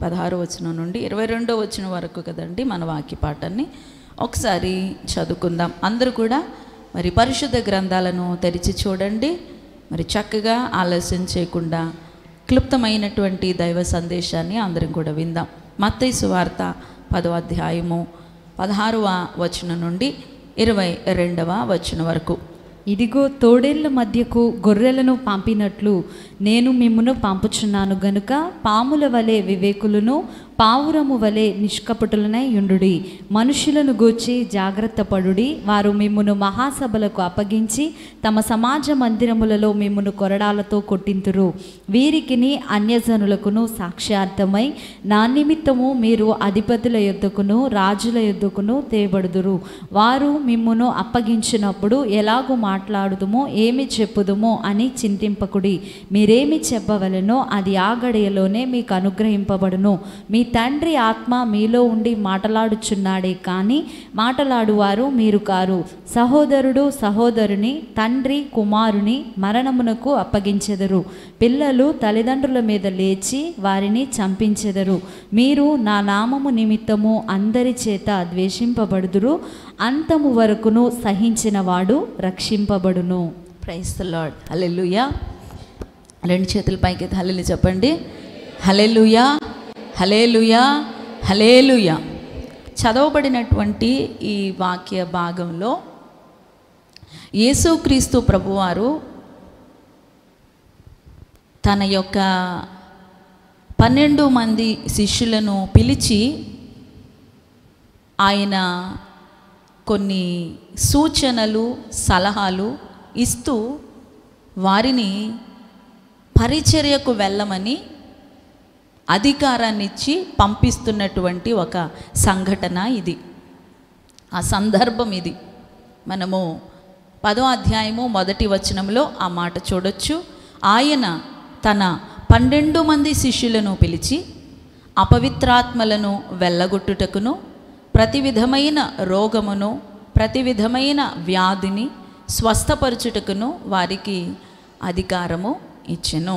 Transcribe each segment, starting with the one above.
పదహారు వచనం నుండి ఇరవై రెండో వచనం వరకు కదండి మన వాక్య పాఠాన్ని ఒకసారి చదువుకుందాం అందరూ కూడా మరి పరిశుద్ధ గ్రంథాలను తెరిచి చూడండి మరి చక్కగా ఆలస్యం చేయకుండా క్లుప్తమైనటువంటి దైవ సందేశాన్ని అందరం కూడా విందాం మత్తయి సువార్త పదవ అధ్యాయము పదహారవ వచనం నుండి ఇరవై రెండవ వచనం వరకు ఇదిగో తోడేళ్ల మధ్యకు గొర్రెలను పంపినట్లు నేను మిమ్మును పంపుచున్నాను గనుక పాముల వలె వివేకులను పావురము వలె నిష్కపటులనై యుండుడి మనుషులను గూర్చి జాగ్రత్త పడుడి వారు మిమ్మును మహాసభలకు అప్పగించి తమ సమాజ మందిరములలో మిమ్మును కొరడాలతో కొట్టింతురు వీరికిని అన్యజనులకును సాక్ష్యార్థమై నా నిమిత్తము మీరు అధిపతుల యొద్దకును రాజుల యొద్దకును తేబడుదురు వారు మిమ్మును అప్పగించినప్పుడు ఎలాగూ మాట్లాడుదుమో ఏమి చెప్పుదుమో అని చింతింపకుడి మీరేమి చెప్పవలెనో అది ఆ గడియలోనే మీకు అనుగ్రహింపబడును మీ తండ్రి ఆత్మ మీలో ఉండి మాటలాడుచున్నాడే కానీ మాటలాడువారు మీరు కారు సహోదరుడు సహోదరుని తండ్రి కుమారుని మరణమునకు అప్పగించెదరు పిల్లలు తల్లిదండ్రుల మీద లేచి వారిని చంపించెదరు మీరు నా నామము నిమిత్తము అందరి చేత ద్వేషింపబడుదురు అంతము వరకును సహించిన వాడు రక్షింపబడును ప్రైస్ ద లాడ్ హలెలుయా రెండు చేతుల పైకి హలెలు చెప్పండి హలెలుయా హలేలుయా హలేలుయా చదవబడినటువంటి ఈ వాక్య భాగంలో యేసుక్రీస్తు ప్రభువారు తన యొక్క పన్నెండు మంది శిష్యులను పిలిచి ఆయన కొన్ని సూచనలు సలహాలు ఇస్తూ వారిని పరిచర్యకు వెళ్ళమని అధికారాన్ని ఇచ్చి పంపిస్తున్నటువంటి ఒక సంఘటన ఇది ఆ సందర్భం ఇది మనము పదో అధ్యాయము మొదటి వచనంలో ఆ మాట చూడొచ్చు ఆయన తన పన్నెండు మంది శిష్యులను పిలిచి అపవిత్రాత్మలను వెళ్ళగొట్టుటకును ప్రతి విధమైన రోగమును ప్రతి విధమైన వ్యాధిని స్వస్థపరచుటకును వారికి అధికారము ఇచ్చెను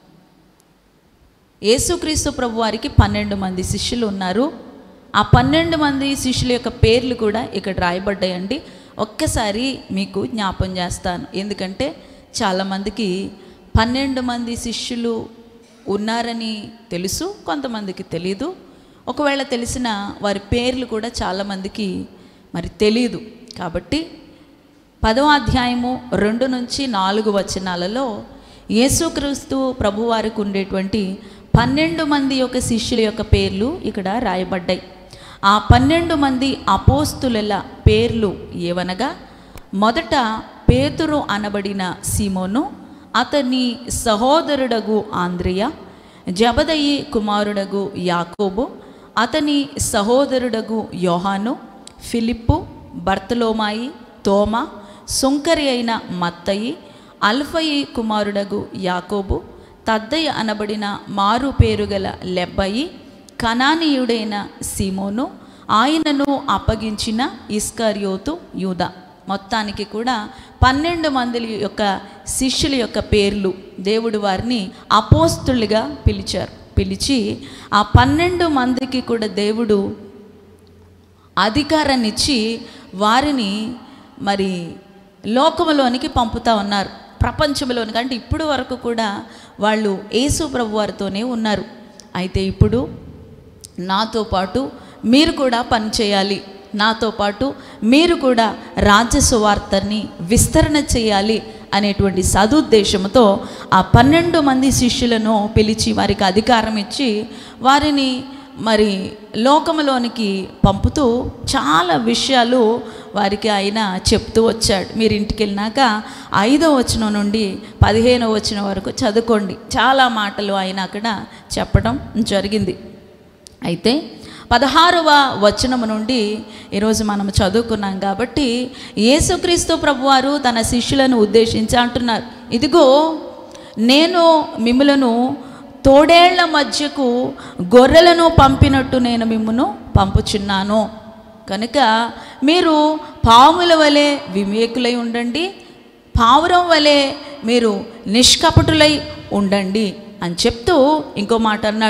యేసుక్రీస్తు ప్రభు వారికి పన్నెండు మంది శిష్యులు ఉన్నారు ఆ పన్నెండు మంది శిష్యుల యొక్క పేర్లు కూడా ఇక్కడ రాయబడ్డాయండి ఒక్కసారి మీకు జ్ఞాపం చేస్తాను ఎందుకంటే చాలామందికి పన్నెండు మంది శిష్యులు ఉన్నారని తెలుసు కొంతమందికి తెలీదు ఒకవేళ తెలిసిన వారి పేర్లు కూడా చాలామందికి మరి తెలియదు కాబట్టి పదవ అధ్యాయము రెండు నుంచి నాలుగు వచనాలలో యేసుక్రీస్తు ప్రభువారికి ఉండేటువంటి పన్నెండు మంది యొక్క శిష్యుల యొక్క పేర్లు ఇక్కడ రాయబడ్డాయి ఆ పన్నెండు మంది అపోస్తుల పేర్లు ఏవనగా మొదట పేతురు అనబడిన సీమోను అతని సహోదరుడగు ఆంద్రియ జబదయి కుమారుడగు యాకోబు అతని సహోదరుడగు యోహాను ఫిలిప్పు బర్తలోమాయి తోమ సుంకరి అయిన మత్తయి అల్ఫయి కుమారుడగు యాకోబు తద్దయ్య అనబడిన మారు పేరు గల లెబ్బయి కనానీయుడైన సీమోను ఆయనను అప్పగించిన ఇస్కర్యోతు యూద మొత్తానికి కూడా పన్నెండు మంది యొక్క శిష్యుల యొక్క పేర్లు దేవుడు వారిని అపోస్తులుగా పిలిచారు పిలిచి ఆ పన్నెండు మందికి కూడా దేవుడు అధికారాన్ని ఇచ్చి వారిని మరి లోకములోనికి పంపుతా ఉన్నారు ప్రపంచంలోనికి అంటే ఇప్పుడు వరకు కూడా వాళ్ళు యేసు ప్రభు వారితోనే ఉన్నారు అయితే ఇప్పుడు నాతో పాటు మీరు కూడా పనిచేయాలి నాతో పాటు మీరు కూడా రాజ్య సువార్తని విస్తరణ చేయాలి అనేటువంటి సదుద్దేశంతో ఆ పన్నెండు మంది శిష్యులను పిలిచి వారికి అధికారం ఇచ్చి వారిని మరి లోకములోనికి పంపుతూ చాలా విషయాలు వారికి ఆయన చెప్తూ వచ్చాడు మీరు ఇంటికి వెళ్ళినాక ఐదో వచనం నుండి పదిహేనో వచనం వరకు చదువుకోండి చాలా మాటలు ఆయన అక్కడ చెప్పడం జరిగింది అయితే పదహారవ వచనము నుండి ఈరోజు మనం చదువుకున్నాం కాబట్టి యేసుక్రీస్తు ప్రభువారు తన శిష్యులను ఉద్దేశించి అంటున్నారు ఇదిగో నేను మిమ్ములను తోడేళ్ల మధ్యకు గొర్రెలను పంపినట్టు నేను మిమ్మును పంపుచున్నాను కనుక మీరు పాముల వలె వివేకులై ఉండండి పావురం వలె మీరు నిష్కపటులై ఉండండి అని చెప్తూ ఇంకో మాట అన్నాడు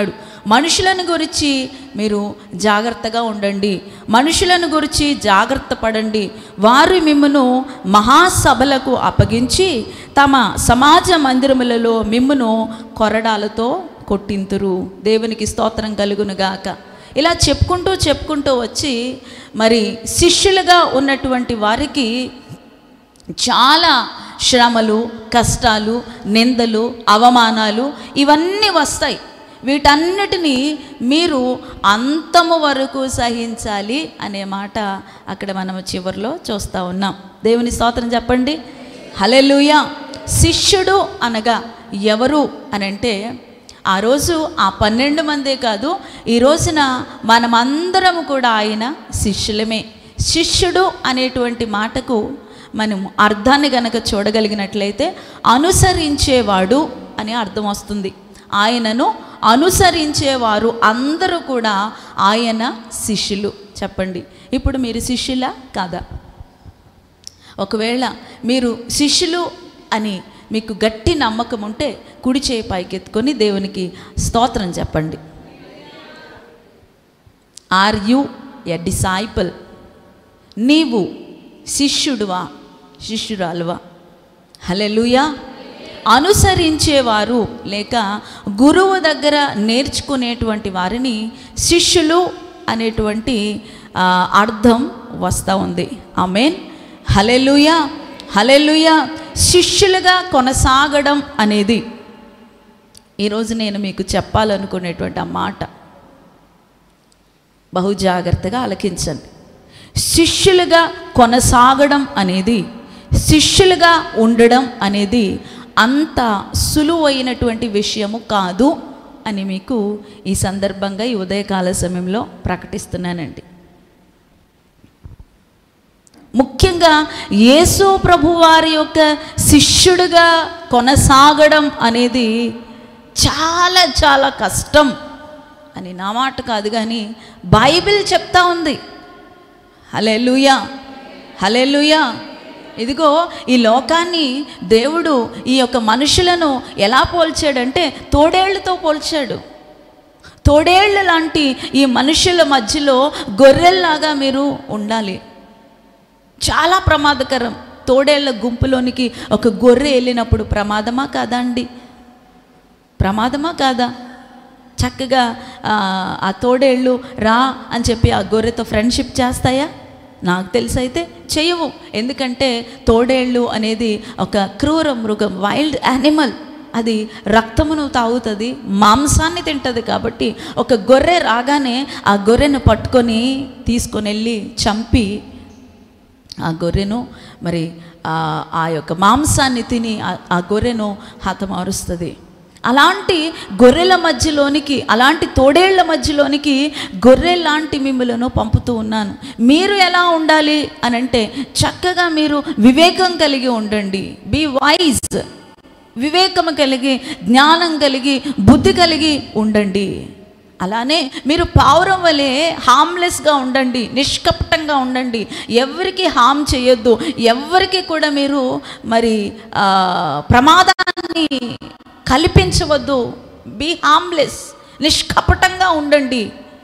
మనుషులను గురించి మీరు జాగ్రత్తగా ఉండండి మనుషులను గురించి జాగ్రత్త పడండి వారు మిమ్మును మహాసభలకు అప్పగించి తమ సమాజ మందిరములలో మిమ్మును కొరడాలతో కొట్టింతురు దేవునికి స్తోత్రం కలుగునుగాక ఇలా చెప్పుకుంటూ చెప్పుకుంటూ వచ్చి మరి శిష్యులుగా ఉన్నటువంటి వారికి చాలా శ్రమలు కష్టాలు నిందలు అవమానాలు ఇవన్నీ వస్తాయి వీటన్నిటినీ మీరు అంతము వరకు సహించాలి అనే మాట అక్కడ మనం చివరిలో చూస్తూ ఉన్నాం దేవుని స్తోత్రం చెప్పండి హలెలుయ శిష్యుడు అనగా ఎవరు అని అంటే ఆ రోజు ఆ పన్నెండు మందే కాదు ఈ రోజున మనమందరం కూడా ఆయన శిష్యులమే శిష్యుడు అనేటువంటి మాటకు మనం అర్థాన్ని గనక చూడగలిగినట్లయితే అనుసరించేవాడు అని అర్థం వస్తుంది ఆయనను అనుసరించేవారు అందరూ కూడా ఆయన శిష్యులు చెప్పండి ఇప్పుడు మీరు శిష్యులా కాదా ఒకవేళ మీరు శిష్యులు అని మీకు గట్టి నమ్మకం ఉంటే కుడి చేయి పైకెత్తుకొని దేవునికి స్తోత్రం చెప్పండి ఆర్ యు ఎ డిసైపుల్ నీవు శిష్యుడువా శిష్యురాలువా హలెలుయా అనుసరించేవారు లేక గురువు దగ్గర నేర్చుకునేటువంటి వారిని శిష్యులు అనేటువంటి ఆ, అర్థం వస్తూ ఉంది ఆమెన్ హలెలుయా హలెలుయా శిష్యులుగా కొనసాగడం అనేది ఈరోజు నేను మీకు చెప్పాలనుకునేటువంటి ఆ మాట బహు జాగ్రత్తగా ఆలకించండి శిష్యులుగా కొనసాగడం అనేది శిష్యులుగా ఉండడం అనేది అంత సులువైనటువంటి విషయము కాదు అని మీకు ఈ సందర్భంగా ఈ ఉదయకాల సమయంలో ప్రకటిస్తున్నానండి ముఖ్యంగా యేసు ప్రభు వారి యొక్క శిష్యుడిగా కొనసాగడం అనేది చాలా చాలా కష్టం అని నా మాట కాదు కానీ బైబిల్ చెప్తా ఉంది హలెలుయా హలెలుయా ఇదిగో ఈ లోకాన్ని దేవుడు ఈ యొక్క మనుషులను ఎలా పోల్చాడంటే తోడేళ్లతో పోల్చాడు తోడేళ్ళ లాంటి ఈ మనుషుల మధ్యలో గొర్రెల్లాగా మీరు ఉండాలి చాలా ప్రమాదకరం తోడేళ్ల గుంపులోనికి ఒక గొర్రె వెళ్ళినప్పుడు ప్రమాదమా కాదా అండి ప్రమాదమా కాదా చక్కగా ఆ, ఆ తోడేళ్ళు రా అని చెప్పి ఆ గొర్రెతో ఫ్రెండ్షిప్ చేస్తాయా నాకు తెలిసి అయితే చేయవు ఎందుకంటే తోడేళ్ళు అనేది ఒక క్రూర మృగం వైల్డ్ యానిమల్ అది రక్తమును తాగుతుంది మాంసాన్ని తింటుంది కాబట్టి ఒక గొర్రె రాగానే ఆ గొర్రెను పట్టుకొని తీసుకొని వెళ్ళి చంపి ఆ గొర్రెను మరి ఆ ఆ యొక్క మాంసాన్ని తిని ఆ- ఆ గొర్రెను హతమారుస్తుంది అలాంటి గొర్రెల మధ్యలోనికి అలాంటి తోడేళ్ల మధ్యలోనికి గొర్రె లాంటి మిమ్మలను పంపుతూ ఉన్నాను మీరు ఎలా ఉండాలి అని అంటే చక్కగా మీరు వివేకం కలిగి ఉండండి బీ వైజ్ వివేకము కలిగి జ్ఞానం కలిగి బుద్ధి కలిగి ఉండండి అలానే మీరు పావురం వలె హామ్లెస్గా ఉండండి నిష్కపటంగా ఉండండి ఎవరికి హామ్ చేయొద్దు ఎవరికి కూడా మీరు మరి ఆ, ప్రమాదాన్ని కల్పించవద్దు బీ హామ్లెస్ నిష్కపటంగా ఉండండి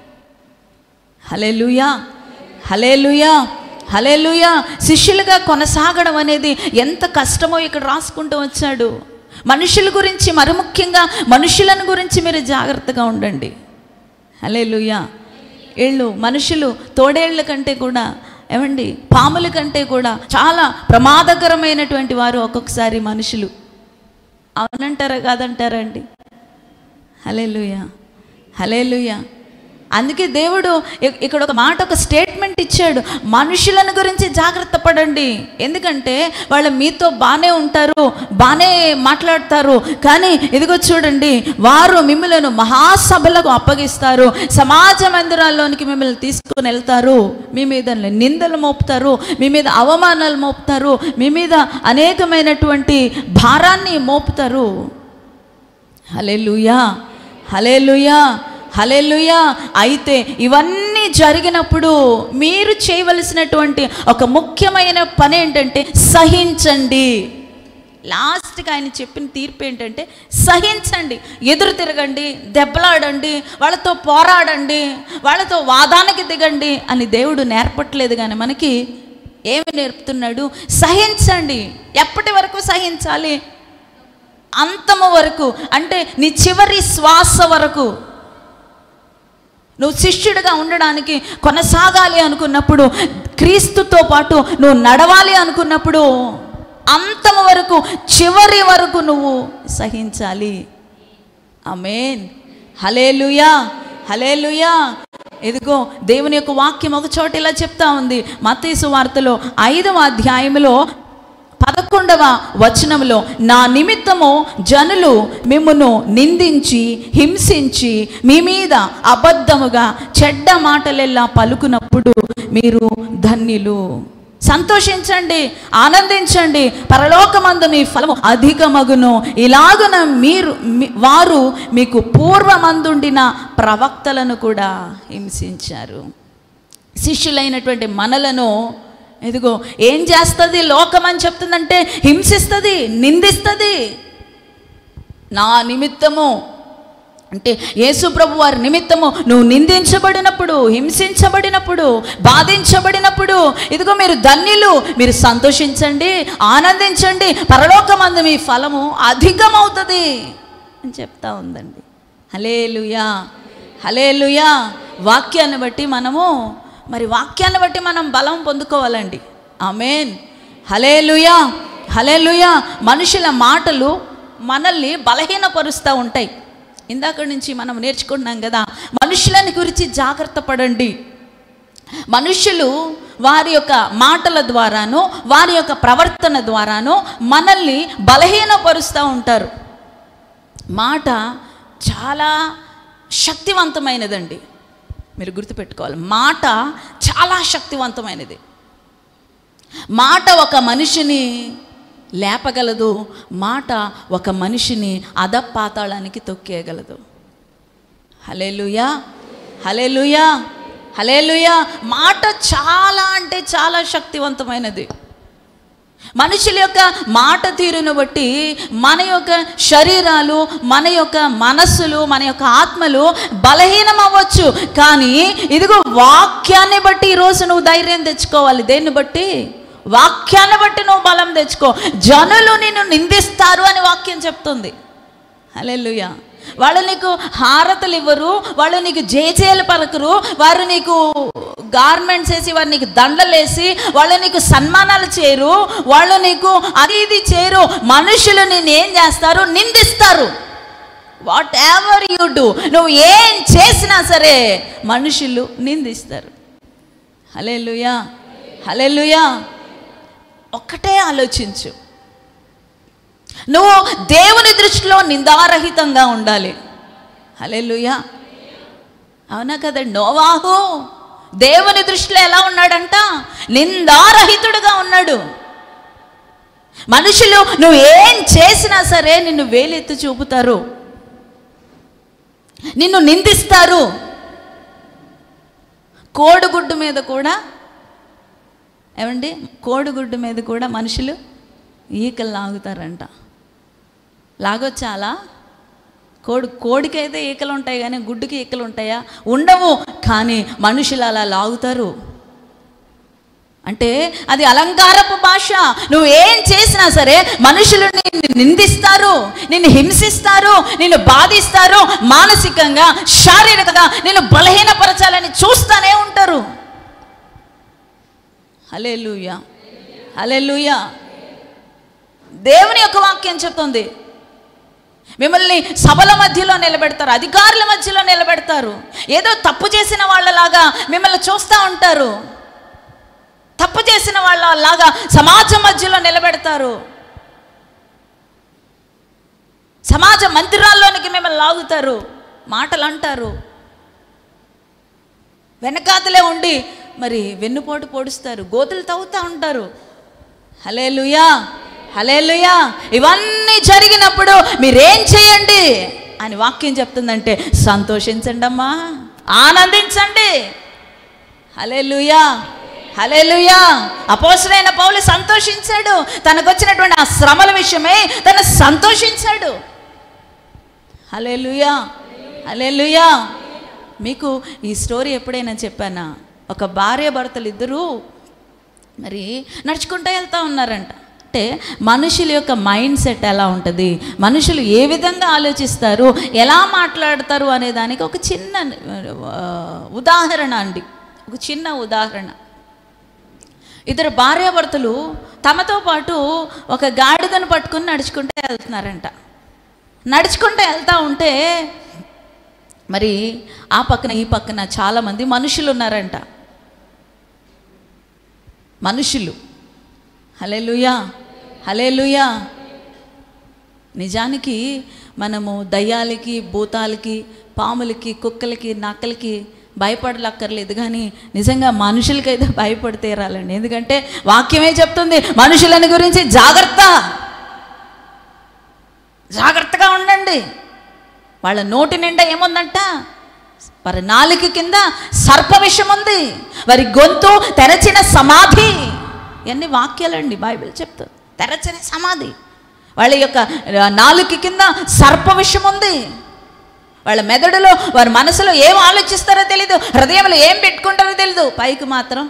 హలేలుయా హలేలుయా హలేలుయా శిష్యులుగా కొనసాగడం అనేది ఎంత కష్టమో ఇక్కడ రాసుకుంటూ వచ్చాడు మనుషుల గురించి మరి ముఖ్యంగా మనుషులను గురించి మీరు జాగ్రత్తగా ఉండండి హలేలుయా వీళ్ళు మనుషులు తోడేళ్ల కంటే కూడా ఏమండి పాముల కంటే కూడా చాలా ప్రమాదకరమైనటువంటి వారు ఒక్కొక్కసారి మనుషులు అవునంటారా కాదంటారా అండి హలేలుయా హలేలుయా అందుకే దేవుడు ఇ- ఇక్కడ ఒక మాట ఒక స్టేట్మెంట్ ఇచ్చాడు మనుషులను గురించి జాగ్రత్త పడండి ఎందుకంటే వాళ్ళు మీతో బాగానే ఉంటారు బాగానే మాట్లాడతారు కానీ ఇదిగో చూడండి వారు మిమ్మల్ని మహాసభలకు అప్పగిస్తారు సమాజ మందిరాల్లోనికి మిమ్మల్ని తీసుకుని వెళ్తారు మీ మీద నిందలు మోపుతారు మీ మీద అవమానాలు మోపుతారు మీ మీద అనేకమైనటువంటి భారాన్ని మోపుతారు హలెలుయా హలెలుయా హలెలుయా అయితే ఇవన్నీ జరిగినప్పుడు మీరు చేయవలసినటువంటి ఒక ముఖ్యమైన పని ఏంటంటే సహించండి లాస్ట్కి ఆయన చెప్పిన తీర్పు ఏంటంటే సహించండి ఎదురు తిరగండి దెబ్బలాడండి వాళ్ళతో పోరాడండి వాళ్ళతో వాదానికి దిగండి అని దేవుడు నేర్పట్లేదు కానీ మనకి ఏమి నేర్పుతున్నాడు సహించండి ఎప్పటి వరకు సహించాలి అంతము వరకు అంటే నీ చివరి శ్వాస వరకు నువ్వు శిష్యుడిగా ఉండడానికి కొనసాగాలి అనుకున్నప్పుడు క్రీస్తుతో పాటు నువ్వు నడవాలి అనుకున్నప్పుడు అంతము వరకు చివరి వరకు నువ్వు సహించాలి అమేన్ హలేలుయా హలేలుయా ఇదిగో దేవుని యొక్క వాక్యం ఒక చోట ఇలా చెప్తా ఉంది మత్తీసు వార్తలో ఐదవ అధ్యాయంలో పదకొండవ వచనంలో నా నిమిత్తము జనులు మిమ్మును నిందించి హింసించి మీ మీద అబద్ధముగా చెడ్డ మాటలెల్లా పలుకునప్పుడు మీరు ధన్యులు సంతోషించండి ఆనందించండి పరలోకమందు మీ ఫలము అధికమగును ఇలాగున మీరు మీ- వారు మీకు పూర్వమందుండిన ప్రవక్తలను కూడా హింసించారు శిష్యులైనటువంటి మనలను ఇదిగో ఏం చేస్తుంది లోకం అని చెప్తుందంటే హింసిస్తుంది నిందిస్తుంది నా నిమిత్తము అంటే యేసు ప్రభు వారి నిమిత్తము నువ్వు నిందించబడినప్పుడు హింసించబడినప్పుడు బాధించబడినప్పుడు ఇదిగో మీరు ధన్యులు మీరు సంతోషించండి ఆనందించండి పరలోకమందు మీ ఫలము అధికమవుతుంది అని చెప్తా ఉందండి హలేలుయా హలేలుయా వాక్యాన్ని బట్టి మనము మరి వాక్యాన్ని బట్టి మనం బలం పొందుకోవాలండి ఆమెన్ హలేలుయా హలేలుయా మనుషుల మాటలు మనల్ని బలహీనపరుస్తూ ఉంటాయి ఇందాక నుంచి మనం నేర్చుకుంటున్నాం కదా మనుషులని గురించి జాగ్రత్త పడండి మనుషులు వారి యొక్క మాటల ద్వారాను వారి యొక్క ప్రవర్తన ద్వారాను మనల్ని బలహీనపరుస్తూ ఉంటారు మాట చాలా శక్తివంతమైనదండి మీరు గుర్తుపెట్టుకోవాలి మాట చాలా శక్తివంతమైనది మాట ఒక మనిషిని లేపగలదు మాట ఒక మనిషిని అధపాతాళానికి తొక్కేయగలదు హలేలుయా హలేలుయా హలేలుయా మాట చాలా అంటే చాలా శక్తివంతమైనది మనుషుల యొక్క మాట తీరును బట్టి మన యొక్క శరీరాలు మన యొక్క మనస్సులు మన యొక్క ఆత్మలు బలహీనం అవ్వచ్చు కానీ ఇదిగో వాక్యాన్ని బట్టి ఈరోజు నువ్వు ధైర్యం తెచ్చుకోవాలి దేన్ని బట్టి వాక్యాన్ని బట్టి నువ్వు బలం తెచ్చుకో జనులు నిన్ను నిందిస్తారు అని వాక్యం చెప్తుంది హల్లెలూయా వాళ్ళు నీకు హారతలు ఇవ్వరు వాళ్ళు నీకు జేజేలు పలకరు వారు నీకు గార్మెంట్స్ వేసి వారు నీకు దండలు వేసి వాళ్ళు నీకు సన్మానాలు చేయరు వాళ్ళు నీకు అది ఇది చేయరు మనుషులు నేను ఏం చేస్తారు నిందిస్తారు వాట్ ఎవర్ యు డూ నువ్వు ఏం చేసినా సరే మనుషులు నిందిస్తారు హలెలుయా హలెలుయా ఒక్కటే ఆలోచించు నువ్వు దేవుని దృష్టిలో నిందారహితంగా ఉండాలి హలెలుయా అవునా కదండి నోవాహు దేవుని దృష్టిలో ఎలా ఉన్నాడంట నిందారహితుడుగా ఉన్నాడు మనుషులు నువ్వు ఏం చేసినా సరే నిన్ను వేలెత్తి చూపుతారు నిన్ను నిందిస్తారు కోడిగుడ్డు మీద కూడా ఏమండి కోడిగుడ్డు మీద కూడా మనుషులు ఈకలు లాగుతారంట లాగొచ్చాలా కోడి కోడికైతే ఈకలు ఉంటాయి కానీ గుడ్డుకి ఈకలు ఉంటాయా ఉండవు కానీ మనుషులు అలా లాగుతారు అంటే అది అలంకారపు భాష నువ్వు ఏం చేసినా సరే మనుషులు నిన్ను నిందిస్తారు నిన్ను హింసిస్తారు నిన్ను బాధిస్తారు మానసికంగా శారీరకంగా నిన్ను బలహీనపరచాలని చూస్తూనే ఉంటారు హలెలుయా హలెలుయా దేవుని యొక్క వాక్యం చెప్తుంది మిమ్మల్ని సభల మధ్యలో నిలబెడతారు అధికారుల మధ్యలో నిలబెడతారు ఏదో తప్పు చేసిన వాళ్ళలాగా మిమ్మల్ని చూస్తూ ఉంటారు తప్పు చేసిన వాళ్ళలాగా సమాజం మధ్యలో నిలబెడతారు సమాజ మందిరాల్లోనికి మిమ్మల్ని లాగుతారు మాటలు అంటారు వెనకాతలే ఉండి మరి వెన్నుపోటు పొడుస్తారు గోతులు తవ్వుతూ ఉంటారు హలేలుయా హలేలుయా ఇవన్నీ జరిగినప్పుడు మీరేం చేయండి అని వాక్యం చెప్తుందంటే సంతోషించండి అమ్మా ఆనందించండి హలేలుయా హలేలుయా అపోసరైన పౌలు సంతోషించాడు తనకు వచ్చినటువంటి ఆ శ్రమల విషయమై తను సంతోషించాడు హలేలుయా హలేలుయా మీకు ఈ స్టోరీ ఎప్పుడైనా చెప్పానా ఒక భార్య భర్తలు ఇద్దరూ మరి నడుచుకుంటూ వెళ్తూ ఉన్నారంట అంటే మనుషుల యొక్క మైండ్ సెట్ ఎలా ఉంటుంది మనుషులు ఏ విధంగా ఆలోచిస్తారు ఎలా మాట్లాడతారు అనే దానికి ఒక చిన్న ఆ, ఉదాహరణ అండి ఒక చిన్న ఉదాహరణ ఇద్దరు భార్యాభర్తలు తమతో పాటు ఒక గాడిదను పట్టుకుని నడుచుకుంటూ వెళ్తున్నారంట నడుచుకుంటూ వెళ్తూ ఉంటే మరి ఆ పక్కన ఈ పక్కన చాలామంది మనుషులు ఉన్నారంట మనుషులు హలేలుయా హలేలుయా నిజానికి మనము దయ్యాలకి భూతాలకి పాములకి కుక్కలకి నక్కలకి భయపడలక్కర్లేదు కానీ నిజంగా మనుషులకైతే భయపడితే రాలండి ఎందుకంటే వాక్యమే చెప్తుంది మనుషులని గురించి జాగ్రత్త జాగ్రత్తగా ఉండండి వాళ్ళ నోటి నిండా ఏముందంట వారి నాలుక కింద సర్ప విషం ఉంది వారి గొంతు తెరచిన సమాధి ఇవన్నీ వాక్యాలండి బైబిల్ చెప్తుంది తెరచిన సమాధి వాళ్ళ యొక్క నాలుక కింద సర్ప విషం ఉంది వాళ్ళ మెదడులో వారి మనసులో ఏం ఆలోచిస్తారో తెలీదు హృదయంలో ఏం పెట్టుకుంటారో తెలీదు పైకి మాత్రం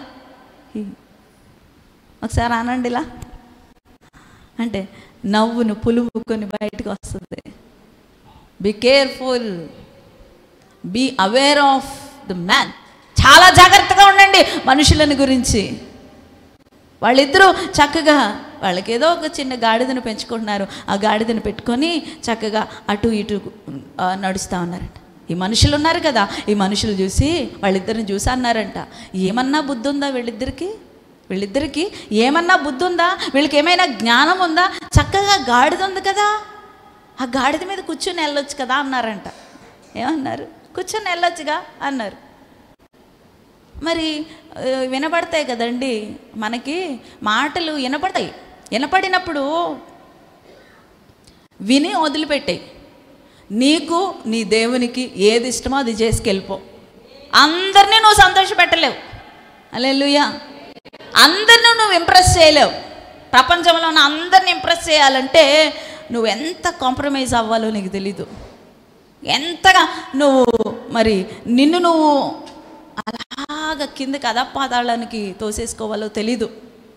ఒకసారి అనండి ఇలా అంటే నవ్వును పులుముకొని బయటకు వస్తుంది be careful be aware of the man చాలా జాగ్రత్తగా ఉండండి మనుషులని గురించి వాళ్ళిద్దరూ చక్కగా వాళ్ళకి ఏదో ఒక చిన్న గాడిదను పెంచుకుంటున్నారు ఆ గాడిదను పెట్టుకొని చక్కగా అటు ఇటు ఆ, నడుస్తూ ఉన్నారంట ఈ మనుషులు ఉన్నారు కదా ఈ మనుషులు చూసి వాళ్ళిద్దరిని చూసి అన్నారంట ఏమన్నా బుద్ధి ఉందా వీళ్ళిద్దరికి వీళ్ళిద్దరికి ఏమన్నా బుద్ధి ఉందా వీళ్ళకి ఏమైనా జ్ఞానం ఉందా చక్కగా గాడిద ఉంది కదా ఆ గాడిద మీద కూర్చొని వెళ్ళొచ్చు కదా అన్నారంట ఏమన్నారు కూర్చొని వెళ్ళొచ్చుగా అన్నారు మరి ఆ, వినపడతాయి కదండి మనకి మాటలు వినపడతాయి వినపడినప్పుడు విని వదిలిపెట్టాయి నీకు నీ దేవునికి ఏది ఇష్టమో అది చేసుకెళ్ళిపో అందరినీ నువ్వు సంతోషపెట్టలేవు అలెలుయా అందరిని నువ్వు ఇంప్రెస్ చేయలేవు ప్రపంచంలో ఉన్న అందరిని ఇంప్రెస్ చేయాలంటే నువ్వు ఎంత కాంప్రమైజ్ అవ్వాలో నీకు తెలీదు ఎంతగా నువ్వు మరి నిన్ను నువ్వు అలాగ కిందకి అధపాతాళానికి తోసేసుకోవాలో తెలీదు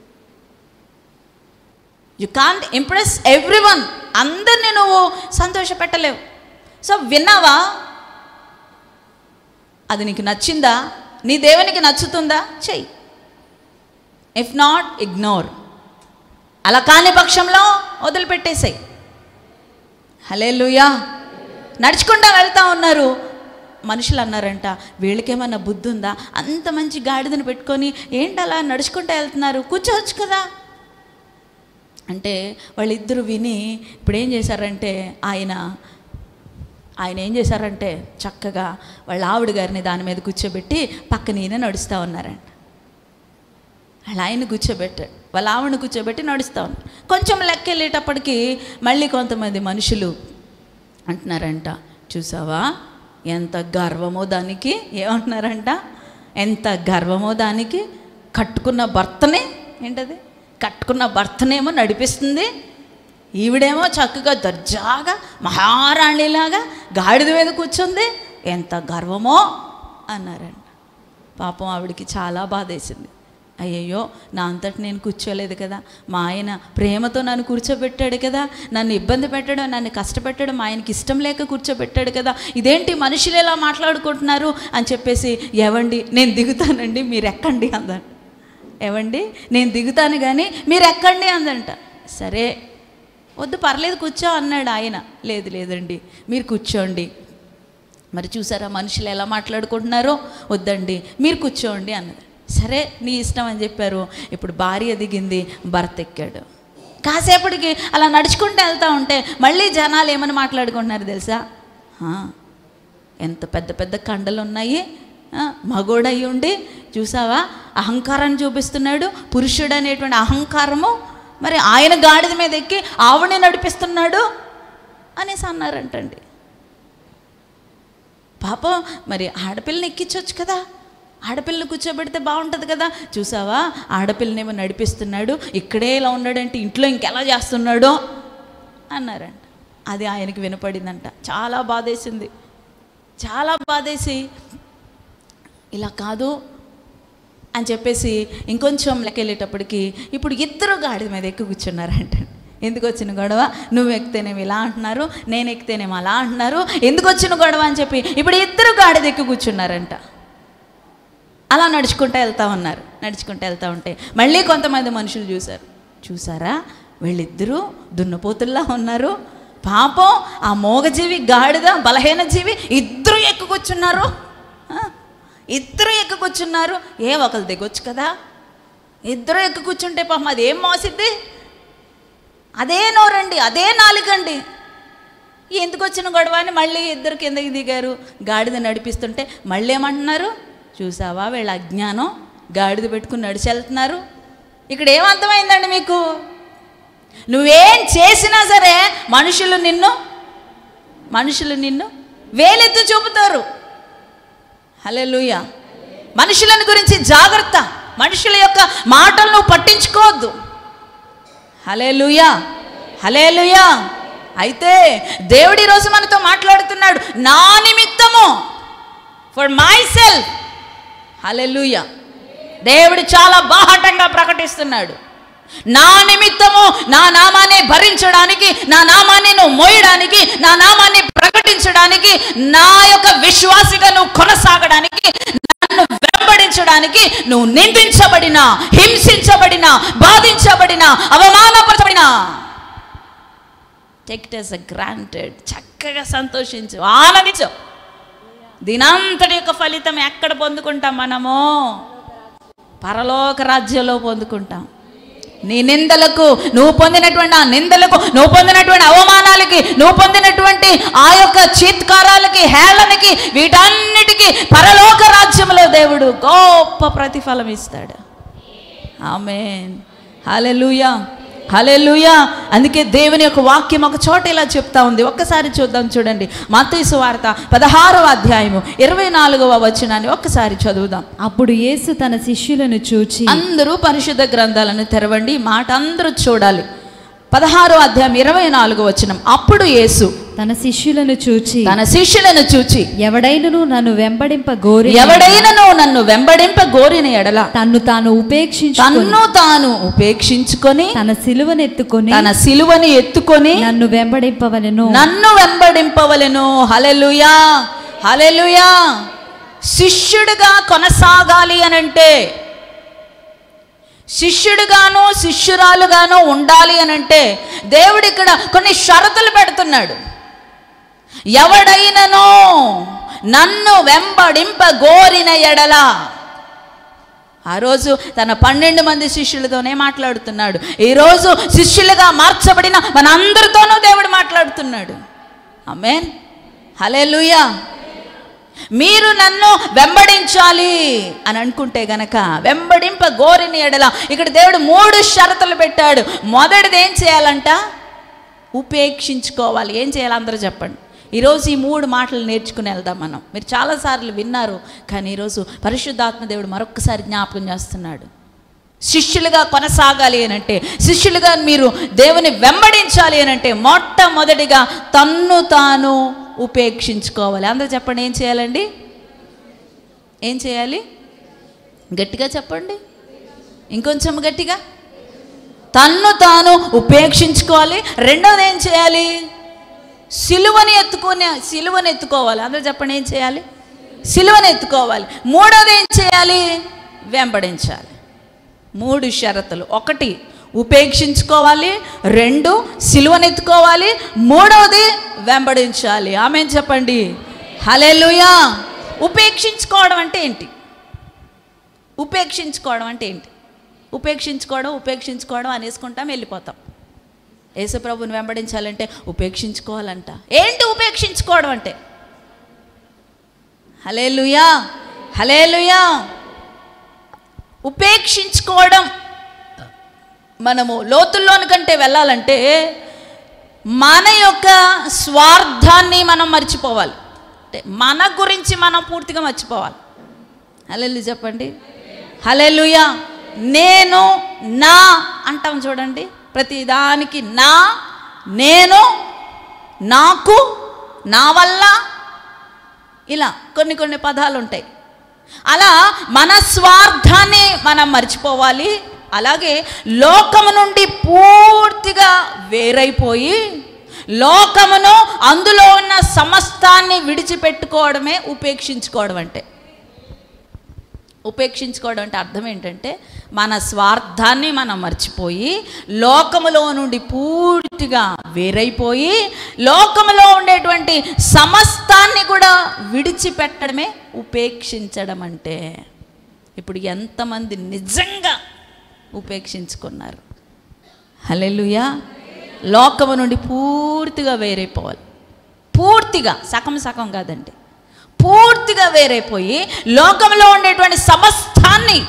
you can't impress everyone అందరినీ నువ్వు సంతోషపెట్టలేవు సో విన్నావా అది నీకు నచ్చిందా నీ దేవునికి నచ్చుతుందా చెయ్యి ఇఫ్ నాట్ ఇగ్నోర్ అలా కాని పక్షంలో వదిలిపెట్టేసాయి హలే నడుచుకుంటా వెళ్తా ఉన్నారు మనుషులు అన్నారంట వీళ్ళకేమన్నా బుద్ధి ఉందా అంత మంచి గాడిదను పెట్టుకొని ఏంటి అలా నడుచుకుంటూ వెళ్తున్నారు కూర్చోవచ్చు కదా అంటే వాళ్ళిద్దరూ విని ఇప్పుడు ఏం చేశారంటే ఆయన ఆయన ఏం చేశారంటే చక్కగా వాళ్ళ ఆవిడ గారిని దాని మీద కూర్చోబెట్టి పక్కన ఈయన నడుస్తూ ఉన్నారంట వాళ్ళ ఆయన కూర్చోబెట్టాడు వాళ్ళ ఆవిడని కూర్చోబెట్టి నడుస్తూ ఉన్నారు కొంచెం లెక్క వెళ్ళేటప్పటికి మళ్ళీ కొంతమంది మనుషులు అంటున్నారంట చూసావా ఎంత గర్వమో దానికి ఏమంటున్నారంట ఎంత గర్వమో దానికి కట్టుకున్న భర్తనే ఏంటది కట్టుకున్న భర్తనేమో నడిపిస్తుంది ఈవిడేమో చక్కగా దర్జాగా మహారాణిలాగా గాడిద మీద కూర్చుంది ఎంత గర్వమో అన్నారంట పాపం ఆవిడికి చాలా బాధేసింది అయ్యయ్యో నా అంతటి నేను కూర్చోలేదు కదా మా ఆయన ప్రేమతో నన్ను కూర్చోబెట్టాడు కదా నన్ను ఇబ్బంది పెట్టడం నన్ను కష్టపెట్టడం ఆయనకి ఇష్టం లేక కూర్చోబెట్టాడు కదా ఇదేంటి మనుషులు ఎలా మాట్లాడుకుంటున్నారు అని చెప్పేసి ఎవండి నేను దిగుతానండి మీరు ఎక్కండి అందంట ఎవండి నేను దిగుతాను కానీ మీరు ఎక్కండి అందంట సరే వద్దు పర్లేదు కూర్చో అన్నాడు ఆయన లేదు లేదండి మీరు కూర్చోండి మరి చూసారా మనుషులు ఎలా మాట్లాడుకుంటున్నారో వద్దండి మీరు కూర్చోండి అన్నది సరే నీ ఇష్టం అని చెప్పారు ఇప్పుడు భార్య దిగింది భర్త ఎక్కాడు కాసేపటికి అలా నడుచుకుంటూ వెళ్తూ ఉంటే మళ్ళీ జనాలు ఏమని మాట్లాడుకుంటున్నారు తెలుసా "ఆ, ఎంత పెద్ద పెద్ద కండలు ఉన్నాయి ఆ, మగోడయి ఉండి చూసావా అహంకారాన్ని చూపిస్తున్నాడు పురుషుడు అనేటువంటి అహంకారము మరి ఆయన గాడిద మీద ఎక్కి ఆవిడని నడిపిస్తున్నాడు అనేసి అన్నారంటండి పాపం మరి ఆడపిల్లని ఎక్కించవచ్చు కదా ఆడపిల్లని కూర్చోబెడితే బాగుంటుంది కదా చూసావా ఆడపిల్లనేమో నడిపిస్తున్నాడు ఇక్కడే ఇలా ఉన్నాడంటే ఇంట్లో ఇంకెలా చేస్తున్నాడో అన్నారంట అది ఆయనకి వినపడిందంట చాలా బాధేసింది చాలా బాధేసి ఇలా కాదు అని చెప్పేసి ఇంకొంచెం లెక్కెళ్ళేటప్పటికి ఇప్పుడు ఇద్దరు గాడిద మీద ఎక్కి కూర్చున్నారంట ఎందుకు వచ్చిన గొడవ నువ్వు ఎక్కితేనేమి ఇలా అంటున్నారు నేను ఎక్కితేనేమో అలా అంటున్నారు ఎందుకు వచ్చిన గొడవ అని చెప్పి ఇప్పుడు ఇద్దరు గాడిద ఎక్కి కూర్చున్నారంట అలా నడుచుకుంటూ వెళ్తా ఉన్నారు నడుచుకుంటూ వెళ్తా ఉంటే మళ్ళీ కొంతమంది మనుషులు చూశారు చూసారా వీళ్ళిద్దరూ దున్నపోతుల్లా ఉన్నారు పాపం ఆ మోగజీవి గాడిద బలహీన జీవి ఇద్దరు ఎక్కుకొచ్చున్నారు ఆ, ఇద్దరు ఎక్కుకొచ్చున్నారు ఏ ఒకరు దిగొచ్చు కదా ఇద్దరు ఎక్కు కూర్చుంటే పాపం అది ఏం మోసిద్ది అదే నోరండి అదే నాలుగండి ఎందుకు వచ్చిన గొడవ అని మళ్ళీ ఇద్దరు కిందకి దిగారు గాడిద నడిపిస్తుంటే మళ్ళీ ఏమంటున్నారు చూసావా వీళ్ళ అజ్ఞానం గాడిద పెట్టుకుని నడిచి వెళ్తున్నారు ఇక్కడ ఏమర్థమైందండి మీకు నువ్వేం చేసినా సరే మనుషులు నిన్ను మనుషులు నిన్ను వేలెత్తి చూపుతారు హల్లెలూయ మనుషులను గురించి జాగ్రత్త మనుషుల యొక్క మాటలను పట్టించుకోవద్దు హలేలుయా హలేలుయా అయితే దేవుడి రోజు మనతో మాట్లాడుతున్నాడు నా నిమిత్తము ఫర్ మై సెల్ఫ్ హలెలుయా దేవుడు చాలా బాహటంగా ప్రకటిస్తున్నాడు నా నిమిత్తము నా నామాన్ని భరించడానికి నా నామాన్ని నువ్వు మోయడానికి నా నామాన్ని ప్రకటించడానికి నా యొక్క విశ్వాసిగా నువ్వు కొనసాగడానికి నన్ను వెంబడించడానికి నువ్వు నిందించబడిన హింసించబడిన బాధించబడిన అవమానపరచబడిన టెక్ట్ ఎస్ అ గ్రాంటెడ్ చక్కగా సంతోషించు ఆనందించు దీనంతటి యొక్క ఫలితం ఎక్కడ పొందుకుంటాం మనము పరలోక రాజ్యంలో పొందుకుంటాం నీ నిందలకు నువ్వు పొందినటువంటి ఆ నిందలకు నువ్వు పొందినటువంటి అవమానాలకి నువ్వు పొందినటువంటి ఆ యొక్క చీత్కారాలకి హేళనకి వీటన్నిటికీ పరలోక రాజ్యంలో దేవుడు గొప్ప ప్రతిఫలం ఇస్తాడు ఆమెన్ హల్లెలూయా హల్లెలూయా అందుకే దేవుని యొక్క వాక్యం ఒక చోట ఇలా చెప్తా ఉంది ఒక్కసారి చూద్దాం చూడండి మత్తయి వార్త పదహారవ అధ్యాయము ఇరవై నాలుగవ వచనాన్ని ఒక్కసారి చదువుదాం అప్పుడు యేసు తన శిష్యులను చూచి అందరూ పరిశుద్ధ గ్రంథాలను తెరవండి ఈ మాట అందరూ చూడాలి పదహారో అధ్యాయం ఇరవై నాలుగు వచనం అప్పుడు యేసు తన శిష్యులను చూచి తన శిష్యులను చూచి ఎవడైనను నన్ను వెంబడింప గోరి ఎవడైనను నన్ను వెంబడింప గోరిన ఎడల తన్ను తాను ఉపేక్షించు తన్ను తాను ఉపేక్షించుకొని తన సిలువనెత్తుకొని తన సిలువని ఎత్తుకొని నన్ను వెంబడింపవలెను నన్ను వెంబడింపవలెను హలెలుయా హలెలుయా శిష్యుడిగా కొనసాగాలి అనంటే శిష్యుడిగాను శిష్యురాలుగాను ఉండాలి అనంటే దేవుడు ఇక్కడ కొన్ని షరతులు పెడుతున్నాడు ఎవడైనను నన్ను వెంబడింప గోరిన ఎడల ఆ రోజు తన పన్నెండు మంది శిష్యులతోనే మాట్లాడుతున్నాడు ఈరోజు శిష్యులుగా మార్చబడిన మనందరితోనూ దేవుడు మాట్లాడుతున్నాడు ఆమెన్ హల్లెలూయా మీరు నన్ను వెంబడించాలి అని అనుకుంటే గనక వెంబడింప గోరిని ఎడల ఇక్కడ దేవుడు మూడు షరతులు పెట్టాడు మొదటిది ఏం చేయాలంట ఉపేక్షించుకోవాలి ఏం చేయాలి అందరూ చెప్పండి ఈరోజు ఈ మూడు మాటలు నేర్చుకుని వెళ్దాం మనం మీరు చాలాసార్లు విన్నారు కానీ ఈరోజు పరిశుద్ధాత్మ దేవుడు మరొక్కసారి జ్ఞాపకం చేస్తున్నాడు శిష్యులుగా కొనసాగాలి అని అంటే శిష్యులుగా మీరు దేవుని వెంబడించాలి అని అంటే మొట్టమొదటిగా తన్ను తాను ఉపేక్షించుకోవాలి అందరూ చెప్పండి ఏం చేయాలండి ఏం చేయాలి గట్టిగా చెప్పండి ఇంకొంచెం గట్టిగా తన్ను తాను ఉపేక్షించుకోవాలి రెండోది ఏం చేయాలి సిలువని ఎత్తుకునే సిలువని ఎత్తుకోవాలి అందరూ చెప్పండి ఏం చేయాలి సిలువని ఎత్తుకోవాలి మూడోది ఏం చేయాలి వెంబడించాలి మూడు షరతులు ఒకటి ఉపేక్షించుకోవాలి రెండు సిలువనెత్తుకోవాలి మూడవది వెంబడించాలి ఆమె చెప్పండి హలెలుయా ఉపేక్షించుకోవడం అంటే ఏంటి ఉపేక్షించుకోవడం అంటే ఏంటి ఉపేక్షించుకోవడం ఉపేక్షించుకోవడం అనేసుకుంటాం వెళ్ళిపోతాం యేసుప్రభుని వెంబడించాలంటే ఉపేక్షించుకోవాలంట ఏంటి ఉపేక్షించుకోవడం అంటే హలేలుయా హలేలుయా ఉపేక్షించుకోవడం మనము లోతుల్లోని కంటే వెళ్ళాలంటే మన యొక్క స్వార్థాన్ని మనం మర్చిపోవాలి అంటే మన గురించి మనం పూర్తిగా మర్చిపోవాలి హలెలు చెప్పండి హలెలుయా నేను నా అంటాం చూడండి ప్రతి దానికి నా నేను నాకు నా వల్ల ఇలా కొన్ని కొన్ని పదాలు ఉంటాయి అలా మన స్వార్థాన్ని మనం మర్చిపోవాలి అలాగే లోకము నుండి పూర్తిగా వేరైపోయి లోకమును అందులో ఉన్న సమస్తాన్ని విడిచిపెట్టుకోవడమే ఉపేక్షించుకోవడం అంటే ఉపేక్షించుకోవడం అంటే అర్థం ఏంటంటే మన స్వార్థాన్ని మనం మర్చిపోయి లోకములో నుండి పూర్తిగా వేరైపోయి లోకములో ఉండేటువంటి సమస్తాన్ని కూడా విడిచిపెట్టడమే ఉపేక్షించడం అంటే ఇప్పుడు ఎంతమంది నిజంగా ఉపేక్షించుకున్నారు హలెలుయా లోకము నుండి పూర్తిగా వేరైపోవాలి పూర్తిగా సగం సగం కాదండి పూర్తిగా వేరైపోయి లోకంలో ఉండేటువంటి సమస్తాన్ని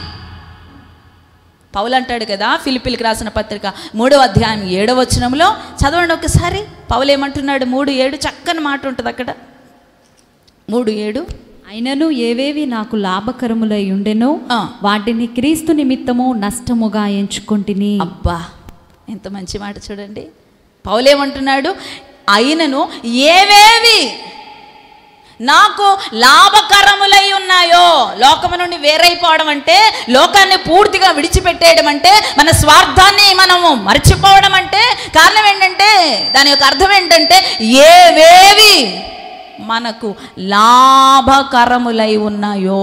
పౌలు అంటాడు కదా ఫిలిపిలికి రాసిన పత్రిక మూడవ అధ్యాయం ఏడవ వచనంలో చదవండి ఒకసారి పౌలు ఏమంటున్నాడు మూడు ఏడు చక్కని మాట ఉంటుంది అక్కడ మూడు ఏడు అయినను ఏవేవి నాకు లాభకరములై ఉండెనో ఆ. వాటిని క్రీస్తు నిమిత్తము నష్టముగా ఎంచుకొంటిని అబ్బా ఎంత మంచి మాట చూడండి పౌలేమంటున్నాడు అయినను ఏవేవి నాకు లాభకరములై ఉన్నాయో లోకము నుండి వేరైపోవడం అంటే లోకాన్ని పూర్తిగా విడిచిపెట్టేయడం అంటే మన స్వార్థాన్ని మనము మర్చిపోవడం అంటే కారణం ఏంటంటే దాని యొక్క అర్థం ఏంటంటే ఏవేవి మనకు లాభకరములై ఉన్నాయో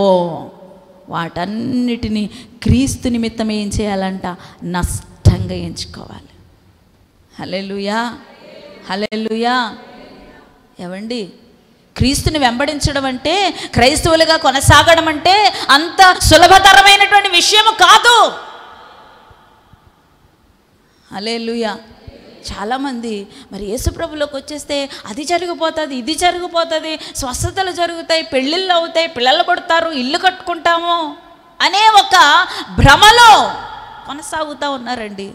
వాటన్నిటినీ క్రీస్తు నిమిత్తం ఏం చేయాలంట నష్టంగా ఎంచుకోవాలి హలెలుయా హలెలుయా ఏవండి క్రీస్తుని వెంబడించడం అంటే క్రైస్తవులుగా కొనసాగడం అంటే అంత సులభతరమైనటువంటి విషయం కాదు హలెలుయా చాలామంది మరి యేసుప్రభులోకి వచ్చేస్తే అది జరిగిపోతుంది ఇది జరిగిపోతుంది స్వస్థతలు జరుగుతాయి పెళ్ళిళ్ళు అవుతాయి పిల్లలు కొడతారు ఇల్లు కట్టుకుంటాము అనే ఒక భ్రమలో కొనసాగుతూ ఉన్నారండి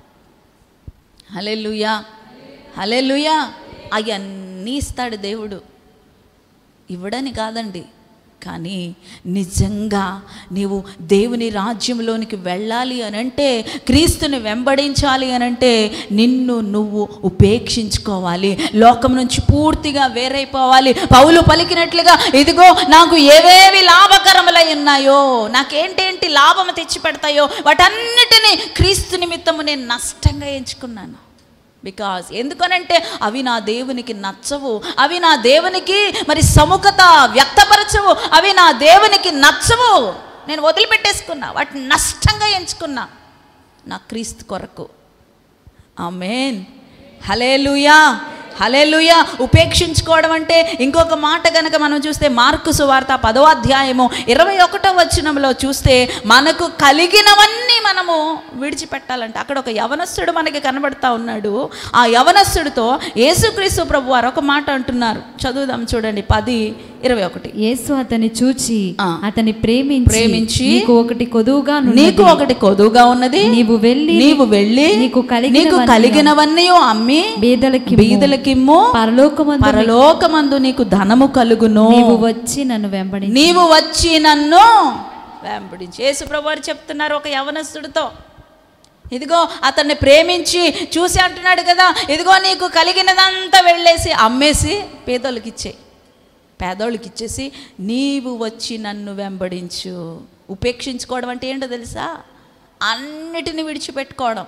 హలెలుయా హలెలుయా అవన్నీ ఇస్తాడు దేవుడు ఇవ్వడని కాదండి కానీ నిజంగా నీవు దేవుని రాజ్యంలోనికి వెళ్ళాలి అని అంటే క్రీస్తుని వెంబడించాలి అని అంటే నిన్ను నువ్వు ఉపేక్షించుకోవాలి లోకం నుంచి పూర్తిగా వేరైపోవాలి పౌలు పలికినట్లుగా ఇదిగో నాకు ఏవేవి లాభకరములై ఉన్నాయో నాకేంటేంటి లాభం తెచ్చి పెడతాయో వాటన్నిటినీ క్రీస్తు నిమిత్తము నేను నష్టంగా ఎంచుకున్నాను బికాజ్ ఎందుకనంటే అవి నా దేవునికి నచ్చవు అవి నా దేవునికి మరి సముఖత వ్యక్తపరచవు అవి నా దేవునికి నచ్చవు నేను వదిలిపెట్టేసుకున్నా వాటిని నష్టంగా ఎంచుకున్నా నా క్రీస్తు కొరకు ఆమెన్ హలేలుయా హలేలుయా ఉపేక్షించుకోవడం అంటే ఇంకొక మాట కనుక మనం చూస్తే మార్కు సువార్త పదో అధ్యాయము ఇరవై ఒకటో వచనంలో చూస్తే మనకు కలిగినవన్నీ మనము విడిచిపెట్టాలంట అక్కడ ఒక యవనస్తుడు మనకి కనబడతా ఉన్నాడు ఆ యవనస్తుడితో యేసుక్రీస్తు ప్రభు వారు ఒక మాట అంటున్నారు చదువుదాం చూడండి పది ఇరవై ఒకటి యేసు అతని చూచి ఆ. అతని ప్రేమించి ప్రేమించి నీకు ఒకటి కొదువుగా నున్నది. నీకు ఒకటి కొదువుగా ఉన్నది నీవు వెళ్ళి నీవు వెళ్ళి నీకు కలిగినవన్నీ నీకు కలిగినవన్నీ అమ్మి బీదలకి బీదలకిమ్ము పరలోకమందు పరలోకమందు నీకు ధనము కలుగును నీవు వచ్చి నన్ను వెంబడి నీవు వచ్చి నన్ను వెంబడించి యేసుప్రభు వారు చెప్తున్నారు ఒక యవనస్తుడితో ఇదిగో అతన్ని ప్రేమించి చూసి అంటున్నాడు కదా ఇదిగో నీకు కలిగినదంతా వెళ్ళేసి అమ్మేసి పేదోళ్ళకి ఇచ్చేయి పేదోళ్ళకి ఇచ్చేసి నీవు వచ్చి నన్ను వెంబడించు ఉపేక్షించుకోవడం అంటే ఏంటో తెలుసా అన్నిటిని విడిచిపెట్టుకోవడం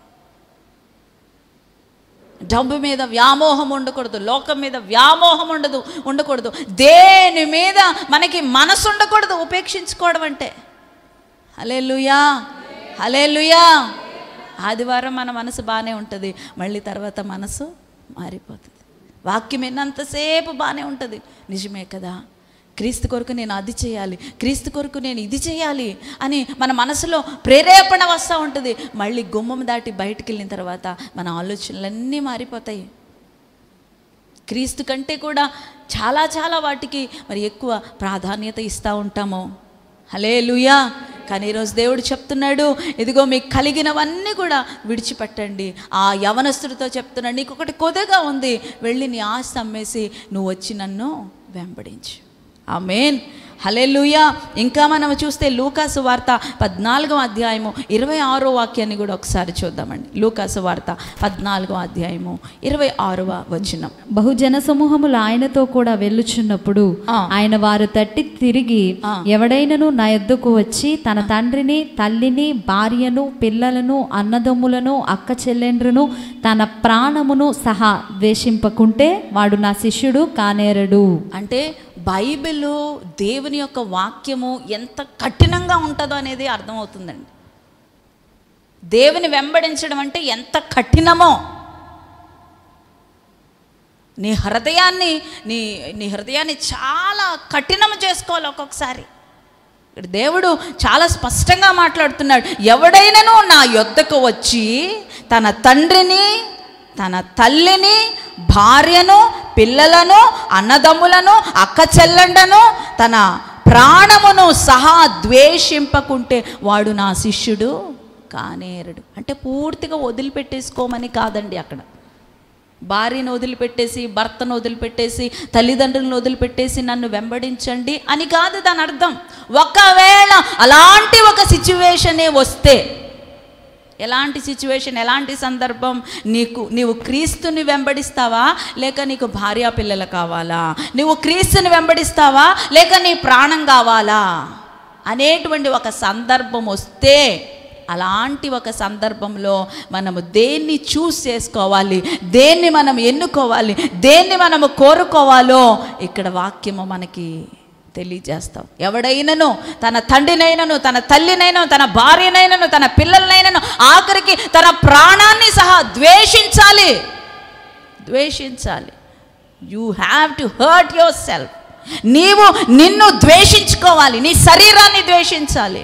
డబ్బు మీద వ్యామోహం ఉండకూడదు లోకం మీద వ్యామోహం ఉండదు ఉండకూడదు దేని మీద మనకి మనసు ఉండకూడదు ఉపేక్షించుకోవడం అంటే హలేలుయా హలేలుయా ఆదివారం మన మనసు బాగానే ఉంటుంది మళ్ళీ తర్వాత మనసు మారిపోతుంది వాక్యం విన్నంతసేపు బాగానే ఉంటుంది నిజమే కదా క్రీస్తు కొరకు నేను అది చేయాలి క్రీస్తు కొరకు నేను ఇది చేయాలి అని మన మనసులో ప్రేరేపణ వస్తూ ఉంటుంది మళ్ళీ గుమ్మం దాటి బయటికి వెళ్ళిన తర్వాత మన ఆలోచనలన్నీ మారిపోతాయి క్రీస్తు కంటే కూడా చాలా చాలా వాటికి మరి ఎక్కువ ప్రాధాన్యత ఇస్తూ ఉంటాము హలే లుయా కానీ ఈరోజు దేవుడు చెప్తున్నాడు ఇదిగో మీకు కలిగినవన్నీ కూడా విడిచిపెట్టండి ఆ యవనస్తుడితో చెప్తున్నాడు నీకు ఒకటి కొదగా ఉంది వెళ్ళి నీ ఆస్తి అమ్మేసి నువ్వు వచ్చి నన్ను వెంబడించు ఆమెన్ హలెలుయా ఇంకా మనం చూస్తే లూకాసు వార్త పద్నాలుగవ అధ్యాయము ఇరవై ఆరో వాక్యాన్ని కూడా ఒకసారి చూద్దామండి లూకాసు వార్త పద్నాలుగవ అధ్యాయము ఇరవై ఆరవ వచనం బహుజన సమూహములు ఆయనతో కూడా వెళ్ళుచున్నప్పుడు ఆ. ఆయన వారు తట్టి తిరిగి ఆ. ఎవడైనను నా యొద్దకు వచ్చి తన తండ్రిని తల్లిని భార్యను పిల్లలను అన్నదమ్ములను అక్క చెల్లెండ్రును తన ప్రాణమును సహా ద్వేషింపకుంటే వాడు నా శిష్యుడు కానేరడు అంటే బైబిల్ దేవుని యొక్క వాక్యము ఎంత కఠినంగా ఉంటుందో అనేది అర్థమవుతుందండి దేవుని వెంబడించడం అంటే ఎంత కఠినమో నీ హృదయాన్ని నీ నీ హృదయాన్ని చాలా కఠినం చేసుకోవాలి ఒక్కొక్కసారి ఇక్కడ దేవుడు చాలా స్పష్టంగా మాట్లాడుతున్నాడు ఎవడైనాను నా యొద్దకు వచ్చి తన తండ్రిని తన తల్లిని భార్యను పిల్లలను అన్నదమ్ములను అక్క చెల్లండను తన ప్రాణమును సహా ద్వేషింపకుంటే వాడు నా శిష్యుడు కానేరడు అంటే పూర్తిగా వదిలిపెట్టేసుకోమని కాదండి అక్కడ భార్యను వదిలిపెట్టేసి భర్తను వదిలిపెట్టేసి తల్లిదండ్రులను వదిలిపెట్టేసి నన్ను వెంబడించండి అని కాదు దాని అర్థం ఒకవేళ అలాంటి ఒక సిచ్యువేషనే వస్తే ఎలాంటి సిచ్యువేషన్ ఎలాంటి సందర్భం నీకు నీవు క్రీస్తుని వెంబడిస్తావా లేక నీకు భార్యా పిల్లలు కావాలా నువ్వు క్రీస్తుని వెంబడిస్తావా లేక నీ ప్రాణం కావాలా అనేటువంటి ఒక సందర్భం వస్తే అలాంటి ఒక సందర్భంలో మనము దేన్ని చూస్ చేసుకోవాలి దేన్ని మనం ఎన్నుకోవాలి దేన్ని మనము కోరుకోవాలో ఇక్కడ వాక్యము మనకి తెలియజేస్తాం ఎవడైనను తన తండ్రినైనను తన తల్లినైనను తన భార్యనైనను తన పిల్లలనైనను ఆఖరికి తన ప్రాణాన్ని సహా ద్వేషించాలి ద్వేషించాలి you have to hurt yourself నీవు నిన్ను ద్వేషించుకోవాలి నీ శరీరాన్ని ద్వేషించాలి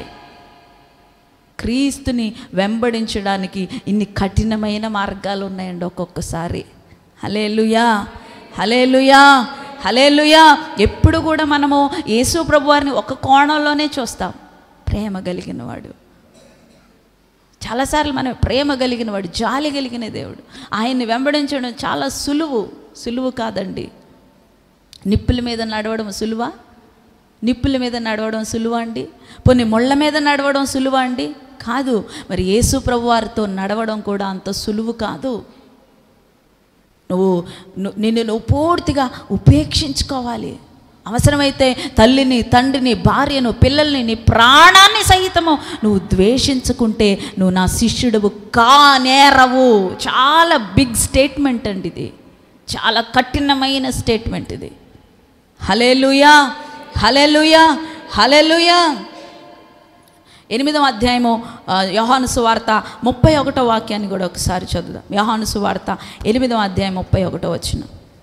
క్రీస్తుని వెంబడించడానికి ఇన్ని కఠినమైన మార్గాలు ఉన్నాయండి ఒక్కొక్కసారి హలేలుయా హలేలుయా హలేలుయా ఎప్పుడు కూడా మనము యేసు ప్రభు వారిని ఒక కోణంలోనే చూస్తాం ప్రేమ కలిగిన వాడు చాలాసార్లు మనం ప్రేమ కలిగిన వాడు జాలి కలిగిన దేవుడు ఆయన్ని వెంబడించడం చాలా సులువు సులువు కాదండి నిప్పుల మీద నడవడం సులువా నిప్పుల మీద నడవడం సులువా అండి కొన్ని ముళ్ళ మీద నడవడం సులువా అండి కాదు మరి యేసు ప్రభు వారితో నడవడం కూడా అంత సులువు కాదు నువ్వు ను- నిన్ను నువ్వు పూర్తిగా ఉపేక్షించుకోవాలి అవసరమైతే తల్లిని తండ్రిని భార్యను పిల్లల్ని నీ ప్రాణాన్ని సహితము నువ్వు ద్వేషించుకుంటే నువ్వు నా శిష్యుడువు కానేరవు చాలా బిగ్ స్టేట్మెంట్ అండి ఇది చాలా కఠినమైన స్టేట్మెంట్ ఇది హలేలుయా హలేలుయా హలేలుయా ఎనిమిదవ అధ్యాయము ఆ, యోహాను సువార్త ముప్పై ఒకటో వాక్యాన్ని కూడా ఒకసారి చదువుదాం యోహాను సువార్త ఎనిమిదవ అధ్యాయం ముప్పై ఒకటో వచ్చిన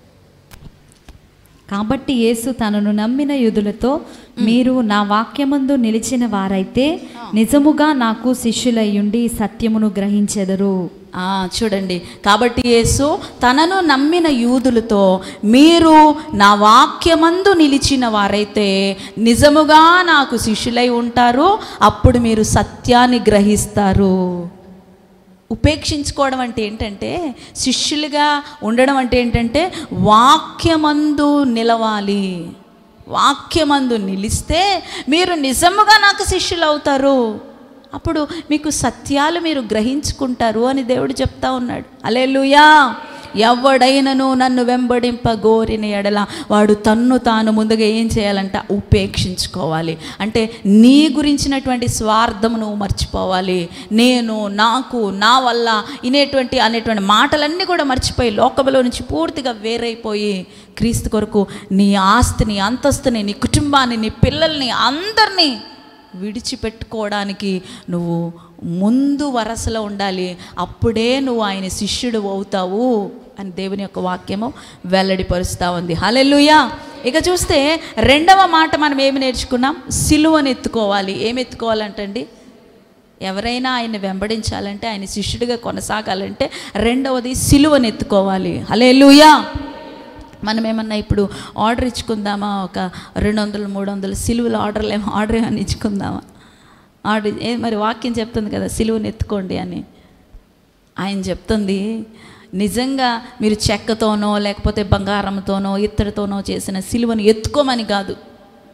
కాబట్టి యేసు తనను నమ్మిన యుదులతో మీరు నా వాక్యమందు నిలిచిన వారైతే నిజముగా నాకు శిష్యులయ్యుండి సత్యమును గ్రహించెదరు ఆ, చూడండి కాబట్టి యేసు తనను నమ్మిన యూదులతో మీరు నా వాక్యమందు నిలిచిన వారైతే నిజముగా నాకు శిష్యులై ఉంటారు అప్పుడు మీరు సత్యాన్ని గ్రహిస్తారు ఉపేక్షించుకోవడం అంటే ఏంటంటే శిష్యులుగా ఉండడం అంటే ఏంటంటే వాక్యమందు నిలవాలి వాక్యమందు నిలిస్తే మీరు నిజముగా నాకు శిష్యులు అవుతారు అప్పుడు మీకు సత్యాలు మీరు గ్రహించుకుంటారు అని దేవుడు చెప్తా ఉన్నాడు అలెలుయా ఎవడైనను నన్ను వెంబడింప గోరిన ఎడల వాడు తన్ను తాను ముందుగా ఏం చేయాలంట ఉపేక్షించుకోవాలి అంటే నీ గురించినటువంటి స్వార్థము నువ్వు మర్చిపోవాలి నేను నాకు నా వల్ల ఇనేటువంటి అనేటువంటి మాటలన్నీ కూడా మర్చిపోయి లోకంలో నుంచి పూర్తిగా వేరైపోయి క్రీస్తు కొరకు నీ ఆస్తిని అంతస్తుని నీ కుటుంబాన్ని నీ పిల్లల్ని అందరినీ విడిచిపెట్టుకోవడానికి నువ్వు ముందు వరసలో ఉండాలి అప్పుడే నువ్వు ఆయన శిష్యుడు అవుతావు అని దేవుని యొక్క వాక్యము వెల్లడిపరుస్తూ ఉంది హలెలుయా ఇక చూస్తే రెండవ మాట మనం ఏమి నేర్చుకున్నాం సిలువను ఎత్తుకోవాలి ఏమి ఎత్తుకోవాలంటండి ఎవరైనా ఆయన్ని వెంబడించాలంటే ఆయన శిష్యుడిగా కొనసాగాలంటే రెండవది సిలువను ఎత్తుకోవాలి హలేలుయా మనం ఏమన్నా ఇప్పుడు ఆర్డర్ ఇచ్చుకుందామా ఒక రెండు వందలు మూడు వందలు సిలువలు ఆర్డర్లు ఏమో ఆర్డర్ ఏమైనా ఇచ్చుకుందామా ఆర్డర్ ఏ మరి వాక్యం చెప్తుంది కదా సిలువను ఎత్తుకోండి అని ఆయన చెప్తుంది నిజంగా మీరు చెక్కతోనో లేకపోతే బంగారంతోనో ఇత్తడితోనో చేసిన సిలువను ఎత్తుకోమని కాదు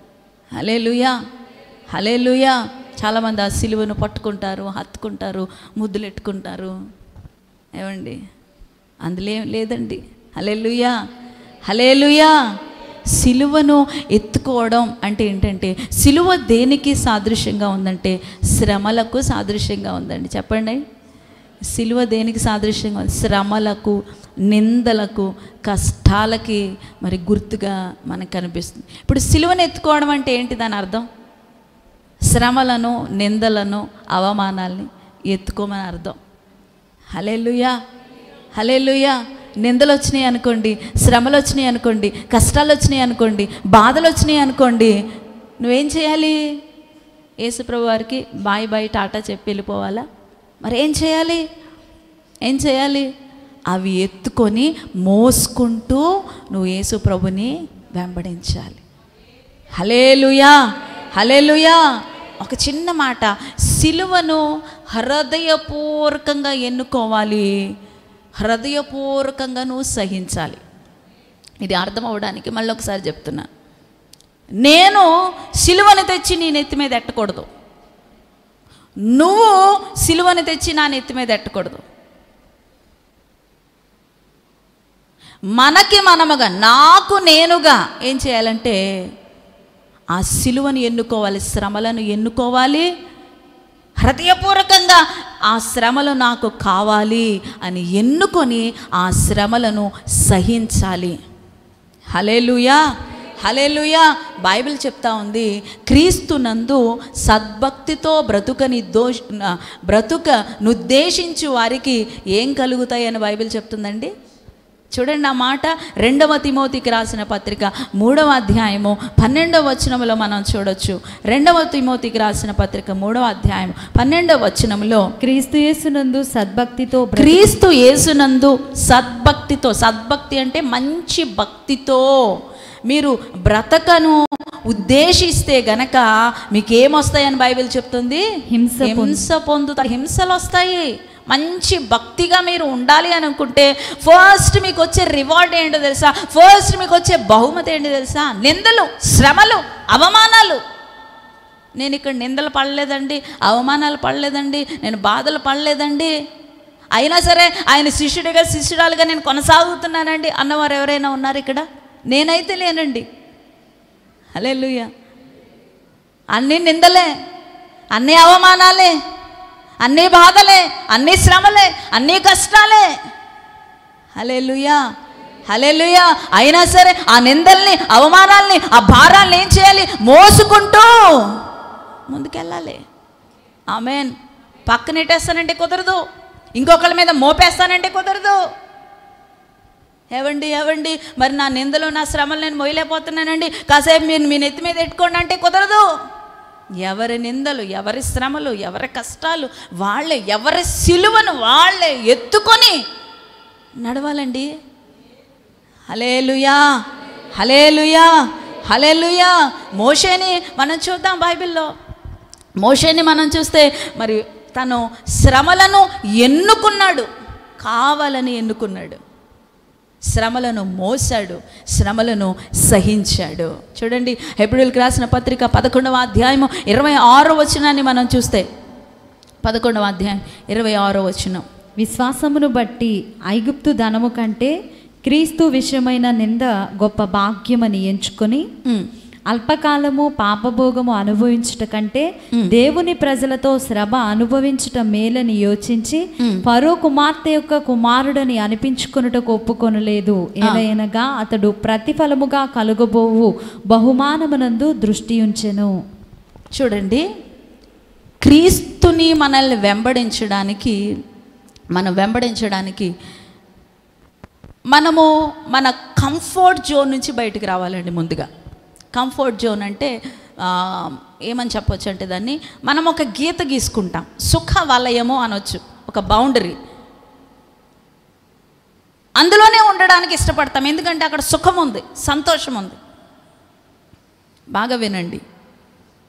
హలేలుయా హలేలుయా చాలామంది ఆ సిలువను పట్టుకుంటారు హత్తుకుంటారు ముద్దులెట్టుకుంటారు ఏమండి అందులో ఏం లేదండి హలేలుయా హలేలుయా సిలువను ఎత్తుకోవడం అంటే ఏంటంటే సిలువ దేనికి సాదృశ్యంగా ఉందంటే శ్రమలకు సాదృశ్యంగా ఉందండి చెప్పండి సిలువ దేనికి సాదృశ్యంగా ఉంది శ్రమలకు నిందలకు కష్టాలకి మరి గుర్తుగా మనకు కనిపిస్తుంది ఇప్పుడు సిలువను ఎత్తుకోవడం అంటే ఏంటి దాని అర్థం శ్రమలను నిందలను అవమానాల్ని ఎత్తుకోమని అర్థం హలేలుయా హలేలుయా నిందలు వచ్చినాయి అనుకోండి శ్రమలు వచ్చినాయి అనుకోండి కష్టాలు వచ్చినాయి అనుకోండి బాధలు వచ్చినాయి అనుకోండి నువ్వేం చేయాలి యేసుప్రభు వారికి బాయ్ బాయ్ టాటా చెప్పి వెళ్ళిపోవాలా మరి ఏం చేయాలి ఏం చేయాలి అవి ఎత్తుకొని మోసుకుంటూ నువ్వు యేసు ప్రభుని వెంబడించాలి హలేలుయా హలేలుయా ఒక చిన్న మాట సిలువను హృదయపూర్వకంగా ఎన్నుకోవాలి హృదయపూర్వకంగా నువ్వు సహించాలి ఇది అర్థం అవ్వడానికి మళ్ళీ ఒకసారి చెప్తున్నా నేను సిలువను తెచ్చి నీ నెత్తి మీద ఎట్టకూడదు నువ్వు సిలువను తెచ్చి నా నెత్తి మీద ఎట్టకూడదు మనకి మనముగా నాకు నేనుగా ఏం చేయాలంటే ఆ సిలువను ఎన్నుకోవాలి శ్రమలను ఎన్నుకోవాలి హృదయపూర్వకంగా ఆ శ్రమలు నాకు కావాలి అని ఎన్నుకొని ఆ శ్రమలను సహించాలి హలేలుయా హలేలుయా బైబిల్ చెప్తా ఉంది క్రీస్తునందు సద్భక్తితో బ్రతుకని దోష బ్రతుక నుద్దేశించు వారికి ఏం కలుగుతాయని బైబిల్ చెప్తుందండి చూడండి ఆ మాట రెండవ తిమోతికి రాసిన పత్రిక మూడవ అధ్యాయము పన్నెండవ వచనములో మనం చూడొచ్చు రెండవ తిమోతికి రాసిన పత్రిక మూడవ అధ్యాయం పన్నెండవ వచనంలో క్రీస్తు యేసునందు సద్భక్తితో బ్రతి- క్రీస్తు యేసునందు సద్భక్తితో సద్భక్తి అంటే మంచి భక్తితో మీరు బ్రతకను ఉద్దేశిస్తే గనక మీకు ఏమొస్తాయని బైబిల్ చెప్తుంది హింస పొందు- హింస పొందుతారు హింసలు వస్తాయి మంచి భక్తిగా మీరు ఉండాలి అని అనుకుంటే ఫస్ట్ మీకు వచ్చే రివార్డ్ ఏంటో తెలుసా ఫస్ట్ మీకు వచ్చే బహుమతి ఏంటో తెలుసా నిందలు శ్రమలు అవమానాలు నేను ఇక్కడ నిందలు పడలేదండి అవమానాలు పడలేదండి నేను బాధలు పడలేదండి అయినా సరే ఆయన శిష్యుడిగా శిష్యురాలుగా నేను కొనసాగుతున్నానండి అన్నవారు ఎవరైనా ఉన్నారు ఇక్కడ నేనైతే లేనండి హల్లెలూయా అన్నీ నిందలే అన్నీ అవమానాలే అన్నీ బాధలే అన్నీ శ్రమలే అన్నీ కష్టాలే హల్లెలూయా హల్లెలూయా అయినా సరే ఆ నిందల్ని అవమానాల్ని ఆ భారాల్ని ఏం చేయాలి మోసుకుంటూ ముందుకెళ్ళాలి ఆమెన్ పక్కనెట్టేస్తానంటే కుదరదు ఇంకొకళ్ళ మీద మోపేస్తానంటే కుదరదు ఏవండి ఏవండి మరి నా నిందలు నా శ్రమలు నేను మొయ్యలేకపోతున్నానండి కాసేపు మీరు మీ నెత్తి మీద ఎట్టుకోండి అంటే కుదరదు ఎవరి నిందలు ఎవరి శ్రమలు ఎవరి కష్టాలు వాళ్ళే ఎవరి సిలువను వాళ్ళే ఎత్తుకొని నడవాలండి హలేలుయా హలేలుయా హలేలుయా మోషేని మనం చూద్దాం బైబిల్లో మోషేని మనం చూస్తే మరి తను శ్రమలను ఎన్నుకున్నాడు కావాలని ఎన్నుకున్నాడు శ్రమలను మోసాడు శ్రమలను సహించాడు చూడండి హెబ్రిల్కి రాసిన పత్రిక పదకొండవ అధ్యాయము ఇరవై ఆరో వచనాన్ని మనం చూస్తే పదకొండవ అధ్యాయం ఇరవై ఆరో వచనం విశ్వాసమును బట్టి ఐగుప్తు ధనము కంటే క్రీస్తు విషయమైన నింద గొప్ప భాగ్యమని ఎంచుకొని ఉమ్, అల్పకాలము పాపభోగము అనుభవించుట కంటే దేవుని ప్రజలతో శ్రమ అనుభవించుట మేలని యోచించి ఫరో కుమార్తె యొక్క కుమారుడని అనిపించుకొనుటకు ఒప్పుకొనలేదు ఎలయనగా అతడు ప్రతిఫలముగా కలుగబోవు బహుమానమునందు దృష్టి ఉంచెను చూడండి క్రీస్తుని మనల్ని వెంబడించడానికి మనం వెంబడించడానికి మనము మన కంఫర్ట్ జోన్ నుంచి బయటికి రావాలండి ముందుగా కంఫర్ట్ జోన్ అంటే ఆ, ఏమని చెప్పొచ్చు అంటే దాన్ని మనం ఒక గీత గీసుకుంటాం సుఖ వలయము అనొచ్చు ఒక బౌండరీ అందులోనే ఉండడానికి ఇష్టపడతాం ఎందుకంటే అక్కడ సుఖం ఉంది సంతోషం ఉంది బాగా వినండి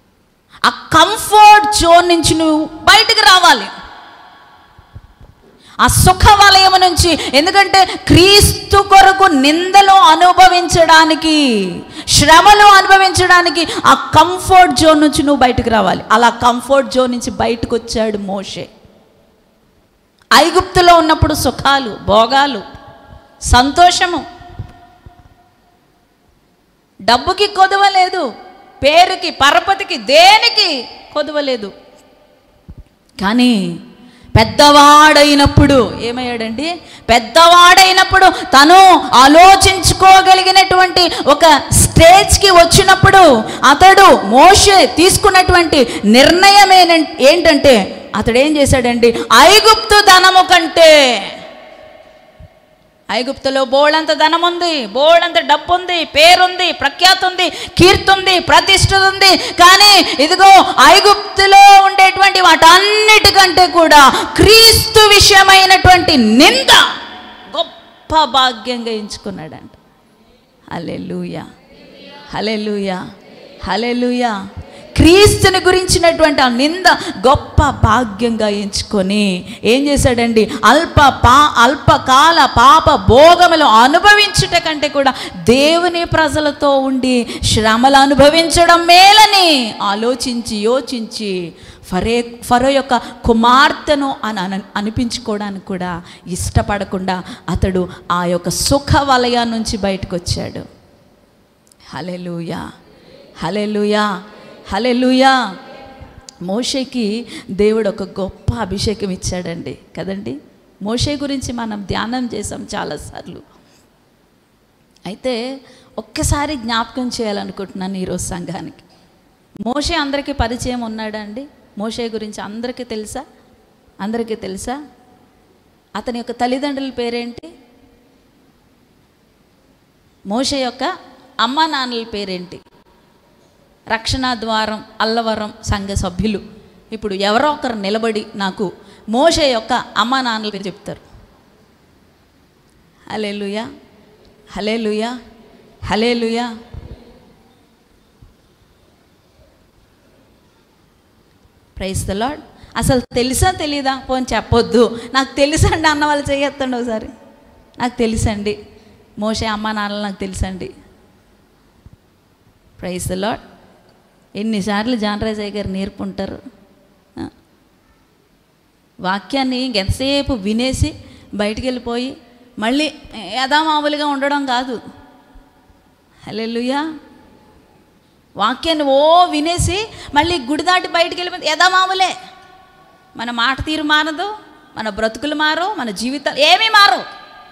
ఆ కంఫర్ట్ జోన్ నుంచి నువ్వు బయటికి రావాలి ఆ సుఖ వలయం నుంచి ఎందుకంటే క్రీస్తు కొరకు నిందలు అనుభవించడానికి శ్రమలు అనుభవించడానికి ఆ కంఫర్ట్ జోన్ నుంచి నువ్వు బయటకు రావాలి అలా కంఫర్ట్ జోన్ నుంచి బయటకు వచ్చాడు మోషే ఐగుప్తులో ఉన్నప్పుడు సుఖాలు భోగాలు సంతోషము డబ్బుకి కొదువ లేదు పేరుకి పరపతికి దేనికి కొదువ లేదు కానీ పెద్దవాడైనప్పుడు ఏమయ్యాడండి పెద్దవాడైనప్పుడు తను ఆలోచించుకోగలిగినటువంటి ఒక స్టేజ్కి వచ్చినప్పుడు అతడు మోషే తీసుకున్నటువంటి నిర్ణయం ఏనం- ఏంటంటే అతడు ఏం చేశాడండి ఐగుప్తు ధనము కంటే ఐగుప్తులో బోళ్ళంత ధనం ఉంది బోళ్ళంత డబ్బు ఉంది పేరుంది ప్రఖ్యాతి ఉంది కీర్తి ఉంది ప్రతిష్ఠ ఉంది కానీ ఇదిగో ఐగుప్తులో ఉండేటువంటి వాటన్నిటికంటే కూడా క్రీస్తు విషయమైనటువంటి నింద గొప్ప భాగ్యంగా ఎంచుకున్నాడంట హలెలుయా హలెలుయా హలెలుయా క్రీస్తుని గురించినటువంటి ఆ నింద గొప్ప భాగ్యంగా ఎంచుకొని ఏం చేశాడండి అల్ప పా అల్పకాల పాప భోగములు అనుభవించుట కంటే కూడా దేవుని ప్రజలతో ఉండి శ్రమలు అనుభవించడం మేలని ఆలోచించి యోచించి ఫరే ఫరో యొక్క కుమార్తెను అని అన- అనిపించుకోవడానికి కూడా ఇష్టపడకుండా అతడు ఆ యొక్క సుఖ వలయ నుంచి బయటకు వచ్చాడు హలెలుయా హలెలుయా హలెలుయా మోషేకి దేవుడు ఒక గొప్ప అభిషేకం ఇచ్చాడండి కదండి మోషే గురించి మనం ధ్యానం చేసాం చాలాసార్లు అయితే ఒక్కసారి జ్ఞాపకం చేయాలనుకుంటున్నాను ఈరోజు సంఘానికి మోషే అందరికీ పరిచయం ఉన్నాడండి మోషే గురించి అందరికీ తెలుసా అందరికీ తెలుసా అతని యొక్క తల్లిదండ్రుల పేరేంటి మోషే యొక్క అమ్మా నాన్నల పేరేంటి రక్షణ ద్వారం అల్లవరం సంఘ సభ్యులు ఇప్పుడు ఎవరో ఒకరు నిలబడి నాకు మోషే యొక్క అమ్మా నాన్నల పేరు చెప్తారు hallelujah hallelujah hallelujah praise the Lord అసలు తెలుసా తెలీదా పోని చెప్పొద్దు నాకు తెలుసండి అన్న వాళ్ళు చేయొద్దండి ఒకసారి నాకు తెలుసండి మోషే అమ్మ నాన్నలు నాకు తెలుసండి ప్రైస్ ద లాడ్ ఎన్నిసార్లు జానరాజయ్య గారు నేర్పుంటారు ఆ. వాక్యాన్ని ఎంతసేపు వినేసి బయటికి వెళ్ళిపోయి మళ్ళీ యథామామూలుగా ఉండడం కాదు హల్లెలూయా వాక్యాన్ని ఓ వినేసి మళ్ళీ గుడి దాటి బయటికి వెళ్ళిపోతే యథామామూలే మన మాట తీరు మారదు మన బ్రతుకులు మారు మన జీవితాలు ఏమీ మారు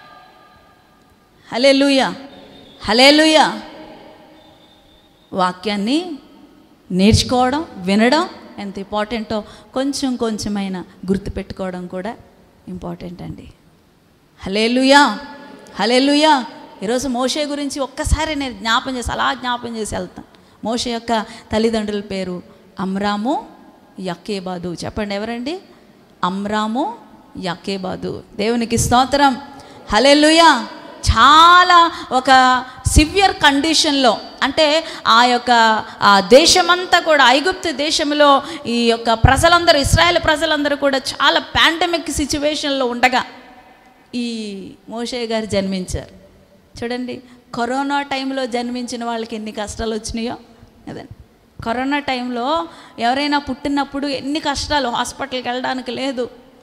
హలేలుయ హలేలుయ వాక్యాన్ని నేర్చుకోవడం వినడం ఎంత ఇంపార్టెంటో కొంచెం కొంచెమైనా గుర్తుపెట్టుకోవడం కూడా ఇంపార్టెంట్ అండి హలేలుయా హలేలుయా ఈరోజు మోషే గురించి ఒక్కసారి నేను జ్ఞాపం చేసి అలా జ్ఞాపం చేసి వెళ్తాను మోషే యొక్క తల్లిదండ్రుల పేరు అమ్రాము యక్కేబాదు చెప్పండి ఎవరండి అమ్రాము యక్కేబాదు దేవునికి స్తోత్రం హలెలుయా చాలా ఒక సివియర్ కండిషన్లో అంటే ఆ యొక్క ఆ దేశమంతా కూడా ఐగుప్తు దేశంలో ఈ యొక్క ప్రజలందరూ ఇస్రాయేల్ ప్రజలందరూ కూడా చాలా పాండమిక్ సిచ్యువేషన్లో ఉండగా ఈ మోషే గారు జన్మించారు చూడండి కరోనా టైంలో జన్మించిన వాళ్ళకి ఎన్ని కష్టాలు వచ్చినాయో అదండి కరోనా టైంలో ఎవరైనా పుట్టినప్పుడు ఎన్ని కష్టాలు హాస్పిటల్కి వెళ్ళడానికి లేదు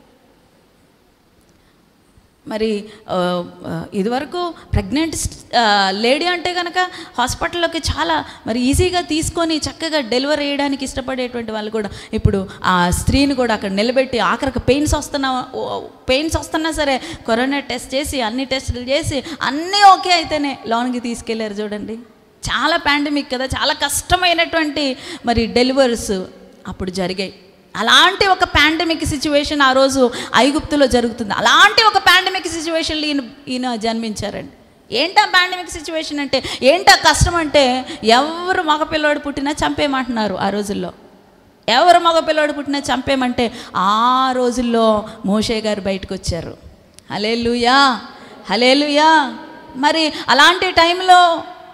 మరి ఆ, ఆ, ఇదివరకు ప్రెగ్నెంట్ లేడీ అంటే కనుక హాస్పిటల్లోకి చాలా మరి ఈజీగా తీసుకొని చక్కగా డెలివరీ చేయడానికి ఇష్టపడేటువంటి వాళ్ళు కూడా ఇప్పుడు ఆ స్త్రీని కూడా అక్కడ నిలబెట్టి ఆఖరికి పెయిన్స్ వస్తున్నా పెయిన్స్ వస్తున్నా సరే కరోనా టెస్ట్ చేసి అన్ని టెస్టులు చేసి అన్నీ ఓకే అయితేనే లోన్కి తీసుకెళ్లారు చూడండి చాలా పాండమిక్ కదా చాలా కష్టమైనటువంటి మరి డెలివర్స్ అప్పుడు జరిగాయి అలాంటి ఒక పాండమిక్ సిచ్యువేషన్ ఆ రోజు ఐగుప్తులో జరుగుతుంది అలాంటి ఒక పాండమిక్ సిచ్యువేషన్లో ఈయన ఈయన జన్మించారండి ఏంటా పాండమిక్ సిచ్యువేషన్ అంటే ఏంటా కష్టం అంటే ఎవరు మగపిల్లోడు పుట్టినా చంపేయమంటున్నారు ఆ రోజుల్లో ఎవరు మగపిల్లోడు పుట్టినా చంపేయమంటే ఆ రోజుల్లో మోషే గారు బయటకు వచ్చారు హలేలుయా హలేలుయా మరి అలాంటి టైంలో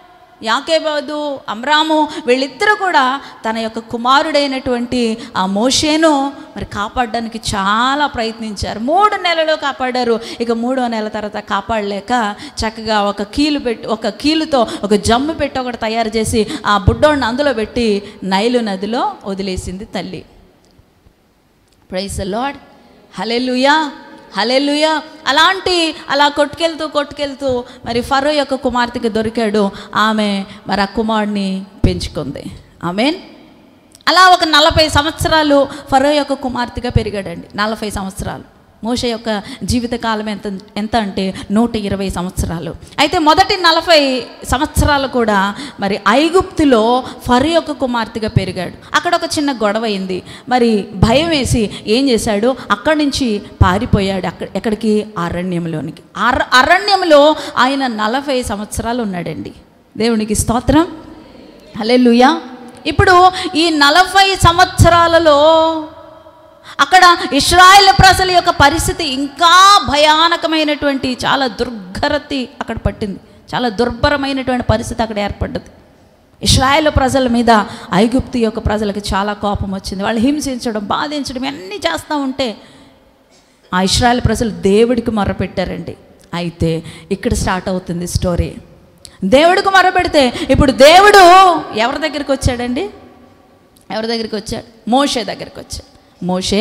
యాకేబాదు అమ్రాము వీళ్ళిద్దరూ కూడా తన యొక్క కుమారుడైనటువంటి ఆ మోషేను మరి కాపాడడానికి చాలా ప్రయత్నించారు మూడు నెలలు కాపాడారు ఇక మూడో నెల తర్వాత కాపాడలేక చక్కగా ఒక కీలు పెట్టి ఒక కీలుతో ఒక జమ్ము పెట్టి ఒకటి తయారు చేసి ఆ బుడ్డోడిని అందులో పెట్టి నైలు నదిలో వదిలేసింది తల్లి ప్రైజ్ లార్డ్ హలెలుయా హలెలుయా అలాంటి అలా కొట్టుకెళ్తూ కొట్టుకెళ్తూ మరి ఫరో యొక్క కుమార్తెకి దొరికాడు ఆమె మరి ఆ కుమారుడిని పెంచుకుంది ఆమెన్ అలా ఒక నలభై సంవత్సరాలు ఫరో యొక్క కుమార్తెగా పెరిగాడండి నలభై సంవత్సరాలు మోష యొక్క జీవితకాలం ఎంత ఎంత అంటే నూట ఇరవై సంవత్సరాలు అయితే మొదటి నలభై సంవత్సరాలు కూడా మరి ఐగుప్తులో ఫరో యొక్క కుమార్తెగా పెరిగాడు అక్కడ ఒక చిన్న గొడవ అయింది మరి భయం వేసి ఏం చేశాడు అక్కడి నుంచి పారిపోయాడు అక్కడ ఎక్కడికి అరణ్యంలోనికి అర అరణ్యంలో ఆయన నలభై సంవత్సరాలు ఉన్నాడండి దేవునికి స్తోత్రం హల్లెలూయా ఇప్పుడు ఈ నలభై సంవత్సరాలలో అక్కడ ఇస్రాయేల్ ప్రజల యొక్క పరిస్థితి ఇంకా భయానకమైనటువంటి చాలా దుర్ఘరతి అక్కడ పట్టింది చాలా దుర్భరమైనటువంటి పరిస్థితి అక్కడ ఏర్పడ్డది ఇస్రాయేల్ ప్రజల మీద ఐగుప్తు యొక్క ప్రజలకు చాలా కోపం వచ్చింది వాళ్ళు హింసించడం బాధించడం అన్నీ చేస్తూ ఉంటే ఆ ఇస్రాయేల్ ప్రజలు దేవుడికి మొరపెట్టారండి అయితే ఇక్కడ స్టార్ట్ అవుతుంది స్టోరీ దేవుడికి మొరపెడితే ఇప్పుడు దేవుడు ఎవరి దగ్గరికి వచ్చాడండి ఎవరి దగ్గరికి వచ్చాడు మోషే దగ్గరికి వచ్చాడు మోషే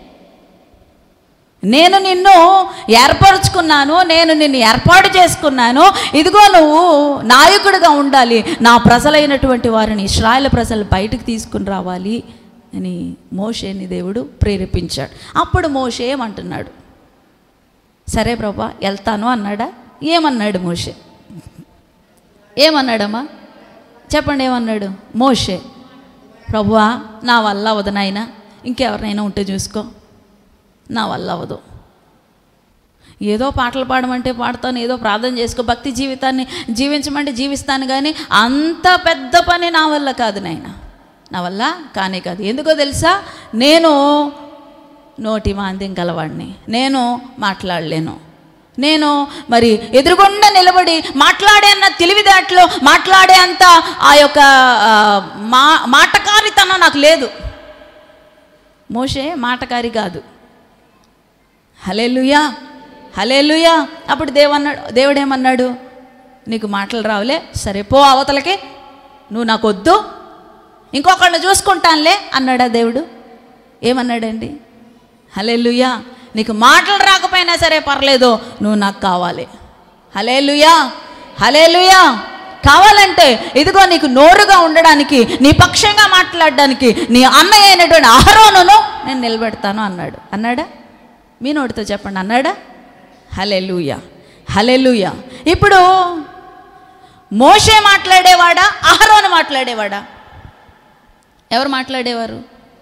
నేను నిన్ను ఏర్పరచుకున్నాను నేను నిన్ను ఏర్పాటు చేసుకున్నాను ఇదిగో నువ్వు నాయకుడిగా ఉండాలి నా ప్రజలైనటువంటి వారిని ఇస్రాయల్ ప్రజలు బయటకు తీసుకుని రావాలి అని మోషేని దేవుడు ప్రేరేపించాడు అప్పుడు మోషే ఏమంటున్నాడు సరే ప్రభా వెళ్తాను అన్నాడా ఏమన్నాడు మోషే ఏమన్నాడమ్మా చెప్పండి ఏమన్నాడు మోషే ప్రభువా నా వల్ల అవ్వదు నాయన ఇంకెవరినైనా ఉంటే చూసుకో నా వల్ల అవ్వదు ఏదో పాటలు పాడమంటే పాడతాను ఏదో ప్రార్థన చేసుకో భక్తి జీవితాన్ని జీవించమంటే జీవిస్తాను కానీ అంత పెద్ద పని నా వల్ల కాదు నాయన నా వల్ల కానే కాదు ఎందుకో తెలుసా నేను నోటి మాంద్యం గలవాడిని నేను మాట్లాడలేను నేను మరి ఎదురుగుండా నిలబడి మాట్లాడే అన్న తెలివిదాట్లో మాట్లాడే అంత ఆ యొక్క ఆ, మా మాటకారితనం నాకు లేదు మోషే మాటకారి కాదు హలేలుయా హలేలుయా అప్పుడు దేవన్నాడు దేవుడేమన్నాడు నీకు మాటలు రావులే సరే పో అవతలకి నువ్వు నాకు వద్దు ఇంకొకళ్ళని చూసుకుంటానులే అన్నాడా దేవుడు ఏమన్నాడండి హలేలుయా నీకు మాటలు రాకపోయినా సరే పర్లేదు నువ్వు నాకు కావాలి హలేలుయా హలేలుయా కావాలంటే ఇదిగో నీకు నోరుగా ఉండడానికి నీ పక్షంగా మాట్లాడడానికి నీ అన్నయ్య అయినటువంటి అహరోనును నేను నిలబెడతాను అన్నాడు అన్నాడా మీ నోటితో చెప్పండి అన్నాడా హలెలుయా హలెలుయా ఇప్పుడు మోషే మాట్లాడేవాడా అహరోను మాట్లాడేవాడా ఎవరు మాట్లాడేవారు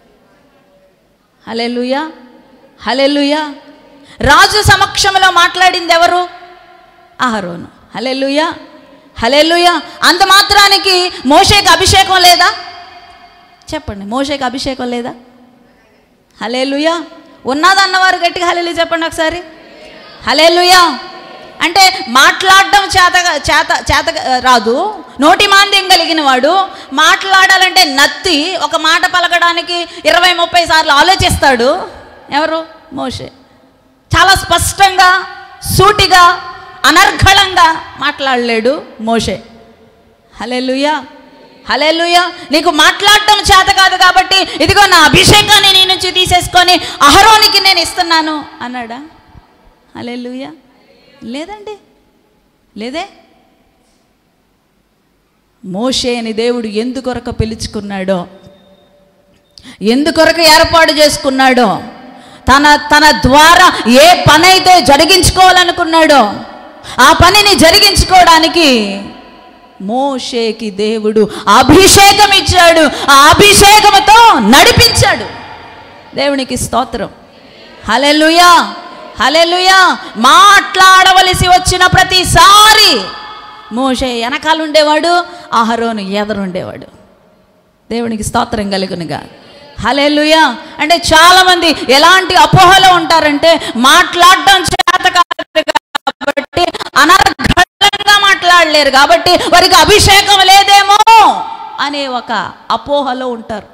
హలెలుయా హలెలుయా రాజు సమక్షంలో మాట్లాడింది ఎవరు అహరోను హలెలుయా హలెలుయా అంత మాత్రానికి మోషేకి అభిషేకం లేదా చెప్పండి మోషేకి అభిషేకం లేదా హలేలుయా ఉన్నదన్నవారు గట్టిగా హలేలు చెప్పండి ఒకసారి హలేలుయా అంటే మాట్లాడడం చేత చేత చేత రాదు నోటి మాంద్యం కలిగిన వాడు మాట్లాడాలంటే నత్తి ఒక మాట పలకడానికి ఇరవై ముప్పై సార్లు ఆలోచిస్తాడు ఎవరు మోషే చాలా స్పష్టంగా సూటిగా అనర్ఘళంగా మాట్లాడలేడు మోషే హలెలుయా హలెలుయా నీకు మాట్లాడటం చేత కాదు కాబట్టి ఇదిగో నా అభిషేకాన్ని నీ నుంచి తీసేసుకొని అహరోనికి నేను ఇస్తున్నాను అన్నాడా హలెలుయా లేదండి లేదే మోషే అని దేవుడు ఎందుకొరక పిలుచుకున్నాడో ఎందుకొరకు ఏర్పాటు చేసుకున్నాడో తన తన ద్వారా ఏ పని అయితే జరిగించుకోవాలనుకున్నాడో ఆ పనిని జరిగించుకోవడానికి మోషేకి దేవుడు అభిషేకం ఇచ్చాడు ఆ అభిషేకముతో నడిపించాడు దేవునికి స్తోత్రం హలెలుయా హలెలుయా మాట్లాడవలసి వచ్చిన ప్రతిసారి మోషే వెనకాల ఉండేవాడు అహరోను ఎదరుండేవాడు దేవునికి స్తోత్రం కలుగునుగా హలెలుయా అంటే చాలామంది ఎలాంటి అపోహలో ఉంటారంటే మాట్లాడడం చేత కాదు కాబట్టి అనర్ఘంగా మాట్లాడలేదు మాట్లాడలేరు కాబట్టి వారికి అభిషేకం లేదేమో అనే ఒక అపోహలో ఉంటారు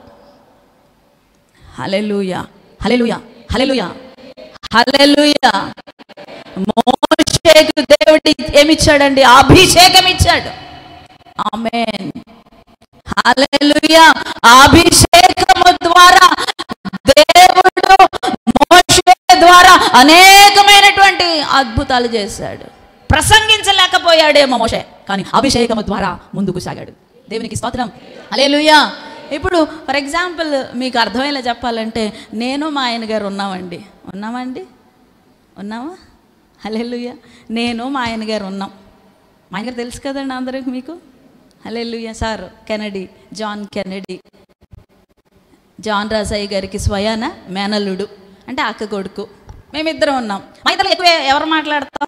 హలెలుయా హలెలుయా హలెలుయా హలెలుయా మోషేకు దేవుడి ఏమిచ్చాడండి అభిషేకం ఇచ్చాడు ఆమేన్ హల్లెలూయా అభిషేకము ద్వారా దేవుడు మోషే ద్వారా అనేకమైనటువంటి అద్భుతాలు చేశాడు ప్రసంగించలేకపోయాడేమో మోషే కానీ అభిషేకము ద్వారా ముందుకు సాగాడు దేవునికి స్తోత్రం హల్లెలూయా ఇప్పుడు ఫర్ ఎగ్జాంపుల్ మీకు అర్థమయ్యేలా చెప్పాలంటే నేను మా ఆయన గారు ఉన్నామండి ఉన్నామండి ఉన్నామా హల్లెలూయా నేను మా ఆయన గారు ఉన్నాం మా ఆయన గారు తెలుసు కదండి అందరికి మీకు hallelujah sir Kennedy John Kennedy John Rajaiah గారికి స్వయాన మేనల్లుడు అంటే అక్క కొడుకు మేమిద్దరం ఉన్నాం మా ఇద్దరు ఎక్కువ ఎవరు మాట్లాడతాం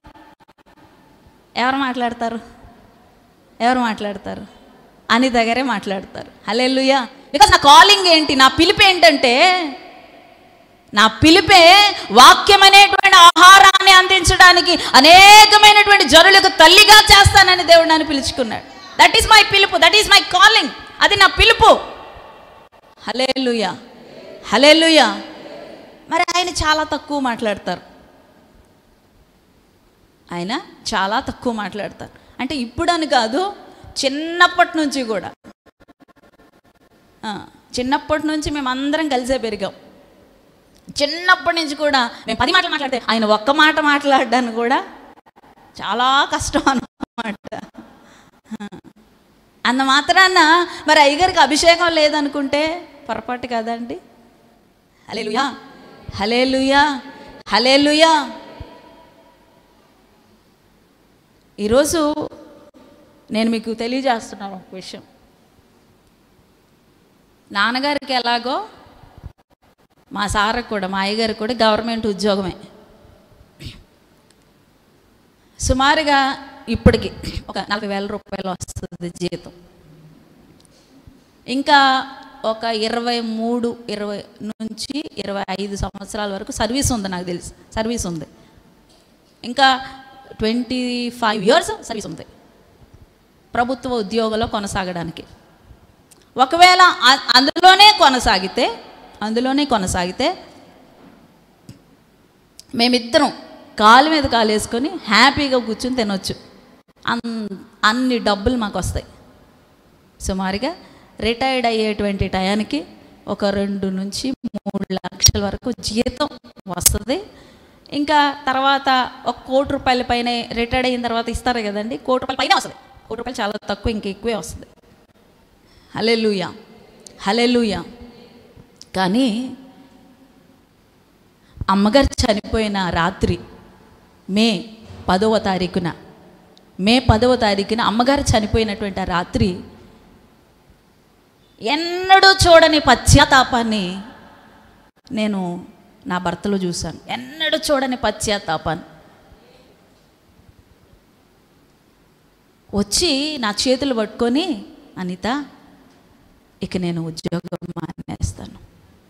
ఎవరు మాట్లాడతారు ఎవరు మాట్లాడతారు అనిత గారే మాట్లాడతారు హల్లెలూయా బికాస్ నా కాలింగ్ ఏంటి నా పిలుపు ఏంటంటే నా పిలిపే వాక్యం అనేటువంటి ఆహారాన్ని అందించడానికి అనేకమైనటువంటి జనులకు తల్లిగా చేస్తానని దేవుడు నన్ను పిలుచుకున్నాడు దట్ ఈస్ మై పిలుపు దట్ ఈస్ మై కాలింగ్ అది నా పిలుపు హలేలుయా హలేలుయా మరి ఆయన చాలా తక్కువ మాట్లాడతారు ఆయన చాలా తక్కువ మాట్లాడతారు అంటే ఇప్పుడని కాదు చిన్నప్పటి నుంచి కూడా ఆ, చిన్నప్పటి నుంచి మేము అందరం కలిసే పెరిగాం చిన్నప్పటి నుంచి కూడా మేము పది మాటలు మాట్లాడితే ఆయన ఒక్క మాట మాట్లాడడానికి కూడా చాలా కష్టం అన్నమాట అంత మాత్రాన మరి అయ్యగారికి అభిషేకం లేదనుకుంటే పొరపాటు కదండి హలేలుయా హలేలుయా హలేలుయా ఈరోజు నేను మీకు తెలియజేస్తున్నాను ఒక విషయం నాన్నగారికి ఎలాగో మా సార్కి కూడా మా అయ్యగారికి కూడా గవర్నమెంట్ ఉద్యోగమే సుమారుగా ఇప్పటికి ఒక నలభై వేల రూపాయలు వస్తుంది జీతం ఇంకా ఒక ఇరవై మూడు ఇరవై నుంచి ఇరవై ఐదు సంవత్సరాల వరకు సర్వీస్ ఉంది నాకు తెలిసి సర్వీస్ ఉంది ఇంకా ట్వంటీ ఫైవ్ ఇయర్స్ సర్వీస్ ఉంది ప్రభుత్వ ఉద్యోగంలో కొనసాగడానికి ఒకవేళ అ- అందులోనే కొనసాగితే అందులోనే కొనసాగితే మేమిద్దరం కాలు మీద కాలు వేసుకొని హ్యాపీగా కూర్చుని తినొచ్చు అన్ అన్ని డబ్బులు మాకు వస్తాయి సుమారుగా రిటైర్డ్ అయ్యేటువంటి టయానికి ఒక రెండు నుంచి మూడు లక్షల వరకు జీతం వస్తుంది ఇంకా తర్వాత ఒక కోటి రూపాయల పైన రిటైర్డ్ అయిన తర్వాత ఇస్తారు కదండి కోటి రూపాయల పైన వస్తుంది కోటి రూపాయలు చాలా తక్కువ ఇంకా ఎక్కువే వస్తుంది హలెలుయా హలెలుయా కానీ అమ్మగారు చనిపోయిన రాత్రి మే పదవ తారీఖున మే పదవ తారీఖున అమ్మగారు చనిపోయినటువంటి ఆ రాత్రి ఎన్నడూ చూడని పశ్చాత్తాపాన్ని నేను నా భర్తలో చూశాను ఎన్నడూ చూడని పశ్చాత్తాపాన్ని వచ్చి నా చేతులు పట్టుకొని అనిత ఇక నేను ఉద్యోగం మానేస్తాను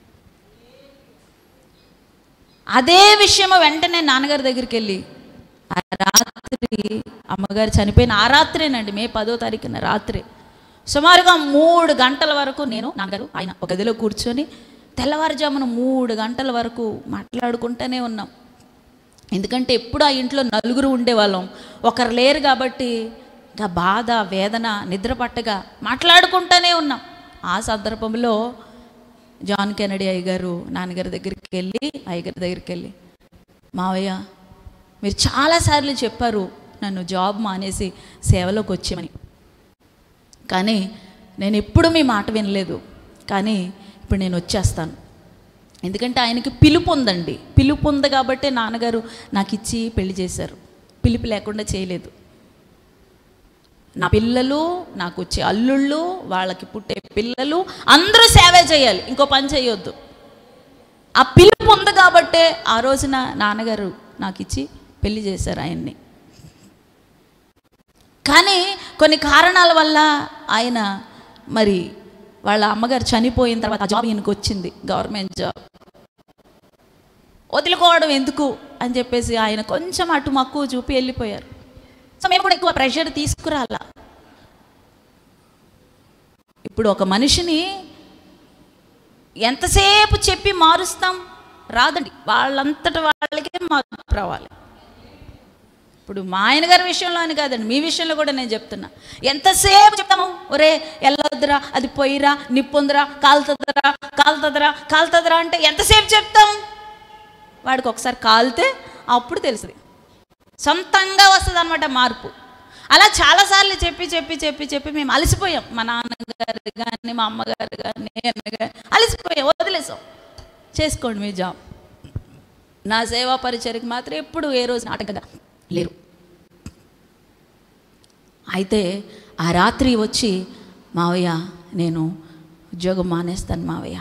అదే విషయం వెంటనే నాన్నగారి దగ్గరికి వెళ్ళి ఆ రాత్రి అమ్మగారు చనిపోయిన ఆ రాత్రేనండి మే పదో తారీఖున రాత్రి సుమారుగా మూడు గంటల వరకు నేను నాన్నగారు ఆయన ఒక గదిలో కూర్చొని తెల్లవారుజామున మూడు గంటల వరకు మాట్లాడుకుంటూనే ఉన్నాం ఎందుకంటే ఎప్పుడు ఆ ఇంట్లో నలుగురు ఉండేవాళ్ళం ఒకరు లేరు కాబట్టి ఇంకా బాధ వేదన నిద్ర పట్టగా మాట్లాడుకుంటూనే ఉన్నాం ఆ సందర్భంలో జాన్ కెనడీ అయ్యగారు నాన్నగారి దగ్గరికి వెళ్ళి అయ్యగారి దగ్గరికి వెళ్ళి మావయ్య మీరు చాలాసార్లు చెప్పారు నన్ను జాబ్ మానేసి సేవలోకి వచ్చామని కానీ నేను ఎప్పుడు మీ మాట వినలేదు కానీ ఇప్పుడు నేను వచ్చేస్తాను ఎందుకంటే ఆయనకి పిలుపు ఉందండి పిలుపు ఉంది కాబట్టి నాన్నగారు నాకు ఇచ్చి పెళ్లి చేశారు పిలుపు లేకుండా చేయలేదు నా పిల్లలు నాకు వచ్చే అల్లుళ్ళు వాళ్ళకి పుట్టే పిల్లలు అందరూ సేవే చేయాలి ఇంకో పని చేయొద్దు ఆ పిలుపు ఉంది కాబట్టే ఆ రోజున నాన్నగారు నాకు ఇచ్చి పెళ్లి చేశారు ఆయన్ని కానీ కొన్ని కారణాల వల్ల ఆయన మరి వాళ్ళ అమ్మగారు చనిపోయిన తర్వాత ఆ జాబ్ ఈయనకు వచ్చింది గవర్నమెంట్ జాబ్ వదులుకోవడం ఎందుకు అని చెప్పేసి ఆయన కొంచెం అటు మక్కువ చూపి వెళ్ళిపోయారు సో మేము కూడా ఎక్కువ ప్రెషర్ తీసుకురాలా ఇప్పుడు ఒక మనిషిని ఎంతసేపు చెప్పి మారుస్తాం రాదండి వాళ్ళంతట వాళ్ళకే మార్పు రావాలి ఇప్పుడు మా ఆయన గారి విషయంలో అని కాదండి మీ విషయంలో కూడా నేను చెప్తున్నా ఎంతసేపు చెప్తాము ఒరే వెళ్ళొద్దురా అది పోయిరా నిప్పుందిరా కాలుతుందిరా కాలుతుందిరా కాలుతుందిరా అంటే ఎంతసేపు చెప్తాం వాడికి ఒకసారి కాలితే అప్పుడు తెలుస్తుంది సొంతంగా వస్తుంది అనమాట మార్పు అలా చాలాసార్లు చెప్పి చెప్పి చెప్పి చెప్పి మేము అలసిపోయాం మా నాన్నగారు కానీ మా అమ్మగారు కానీ నేను కానీ అలసిపోయాం వదిలేసాం చేసుకోండి మీ జాబ్ నా సేవా పరిచయకి మాత్రం ఎప్పుడు ఏ రోజు నాటకంగా లేరు అయితే ఆ రాత్రి వచ్చి మావయ్య నేను ఉద్యోగం మానేస్తాను మావయ్య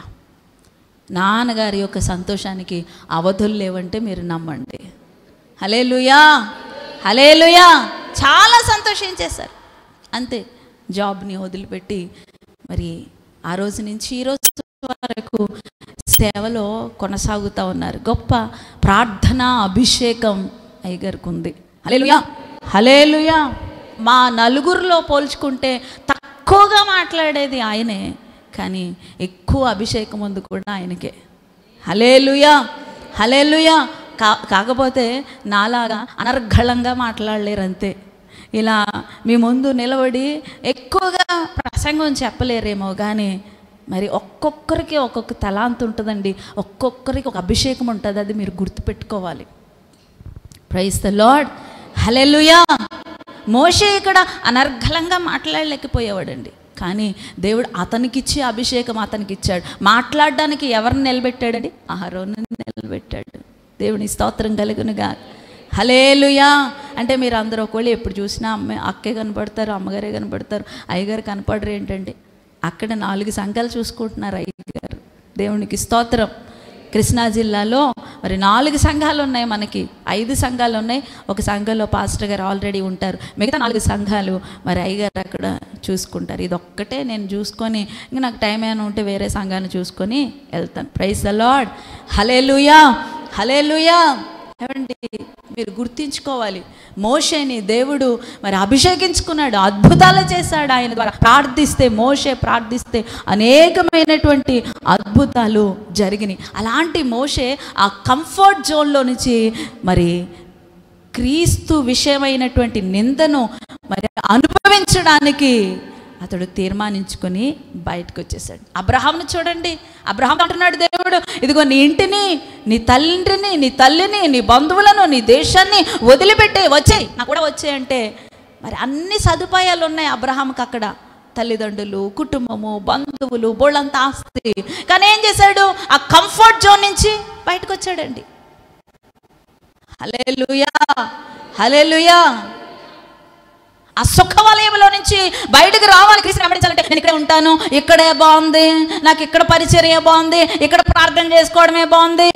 నాన్నగారి యొక్క సంతోషానికి అవధులు లేవంటే మీరు నమ్మండి హలేలుయా హలేలుయా చాలా సంతోషించేశారు అంతే జాబ్ని వదిలిపెట్టి మరి ఆ రోజు నుంచి ఈ రోజు వరకు సేవలో కొనసాగుతూ ఉన్నారు గొప్ప ప్రార్థన అభిషేకం అయ్యగారికి ఉంది హలేలుయా హలేలుయా మా నలుగురిలో పోల్చుకుంటే తక్కువగా మాట్లాడేది ఆయనే కానీ ఎక్కువ అభిషేకం ఉంది కూడా ఆయనకే హలేలుయా హలేలుయా కా కాకపోతే నాలాగా అనర్ఘళంగా మాట్లాడలేరు అంతే ఇలా మీ ముందు నిలబడి ఎక్కువగా ప్రసంగం చెప్పలేరేమో కానీ మరి ఒక్కొక్కరికి ఒక్కొక్క తలాంత్ ఉంటుందండి ఒక్కొక్కరికి ఒక అభిషేకం ఉంటుంది అది మీరు గుర్తుపెట్టుకోవాలి ప్రైస్ ద లార్డ్ హలెలుయా మోషే ఇక్కడ అనర్ఘలంగా మాట్లాడలేకపోయేవాడండి కానీ దేవుడు అతనికిచ్చే అభిషేకం అతనికి ఇచ్చాడు మాట్లాడడానికి ఎవరిని నిలబెట్టాడండి ఆహారోని నిలబెట్టాడు దేవుని స్తోత్రం కలుగునుగా హలేలుయా అంటే మీరు అందరూ ఒకవేళ ఎప్పుడు చూసినా అమ్మ అక్కే కనపడతారు అమ్మగారే కనపడతారు అయ్యగారు కనపడరు ఏంటండి అక్కడ నాలుగు సంఘాలు చూసుకుంటున్నారు అయ్యగారు దేవునికి స్తోత్రం కృష్ణా జిల్లాలో మరి నాలుగు సంఘాలు ఉన్నాయి మనకి ఐదు సంఘాలు ఉన్నాయి ఒక సంఘంలో పాస్టర్ గారు ఆల్రెడీ ఉంటారు మిగతా నాలుగు సంఘాలు మరి అయ్యగారు అక్కడ చూసుకుంటారు ఇది ఒక్కటే నేను చూసుకొని ఇంక నాకు టైం ఏమైనా ఉంటే వేరే సంఘాన్ని చూసుకొని వెళ్తాను praise the Lord hallelujah hallelujah ఏమండి మీరు గుర్తించుకోవాలి మోషేని దేవుడు మరి అభిషేకించుకున్నాడు అద్భుతాలు చేశాడు ఆయన ద్వారా ప్రార్థిస్తే మోషే ప్రార్థిస్తే అనేకమైనటువంటి అద్భుతాలు జరిగినాయి అలాంటి మోషే ఆ కంఫర్ట్ జోన్లో నుంచి మరి క్రీస్తు విషయమైనటువంటి నిందను మరి అనుభవించడానికి అతడు తీర్మానించుకొని బయటకు వచ్చేసాడు అబ్రహాంను చూడండి అబ్రహాం అంటున్నాడు దేవుడు ఇదిగో నీ ఇంటిని నీ తండ్రిని నీ తల్లిని నీ బంధువులను నీ దేశాన్ని వదిలిపెట్టే వచ్చేయి నాకు కూడా వచ్చాయంటే మరి అన్ని సదుపాయాలు ఉన్నాయి అబ్రహాంకి అక్కడ తల్లిదండ్రులు కుటుంబము బంధువులు బోళ్ళంత ఆస్తి కానీ ఏం చేశాడు ఆ కంఫర్ట్ జోన్ నుంచి బయటకు వచ్చాడండి హలేలుయా హలేలుయా ఆ సుఖ వలయంలో నుంచి బయటకు రావాలి కృష్ణ వెంబడించాలంటే నేను ఇక్కడే ఉంటాను ఇక్కడే బాగుంది నాకు ఇక్కడ పరిచర్య బాగుంది ఇక్కడ ప్రార్థన చేసుకోవడమే బాగుంది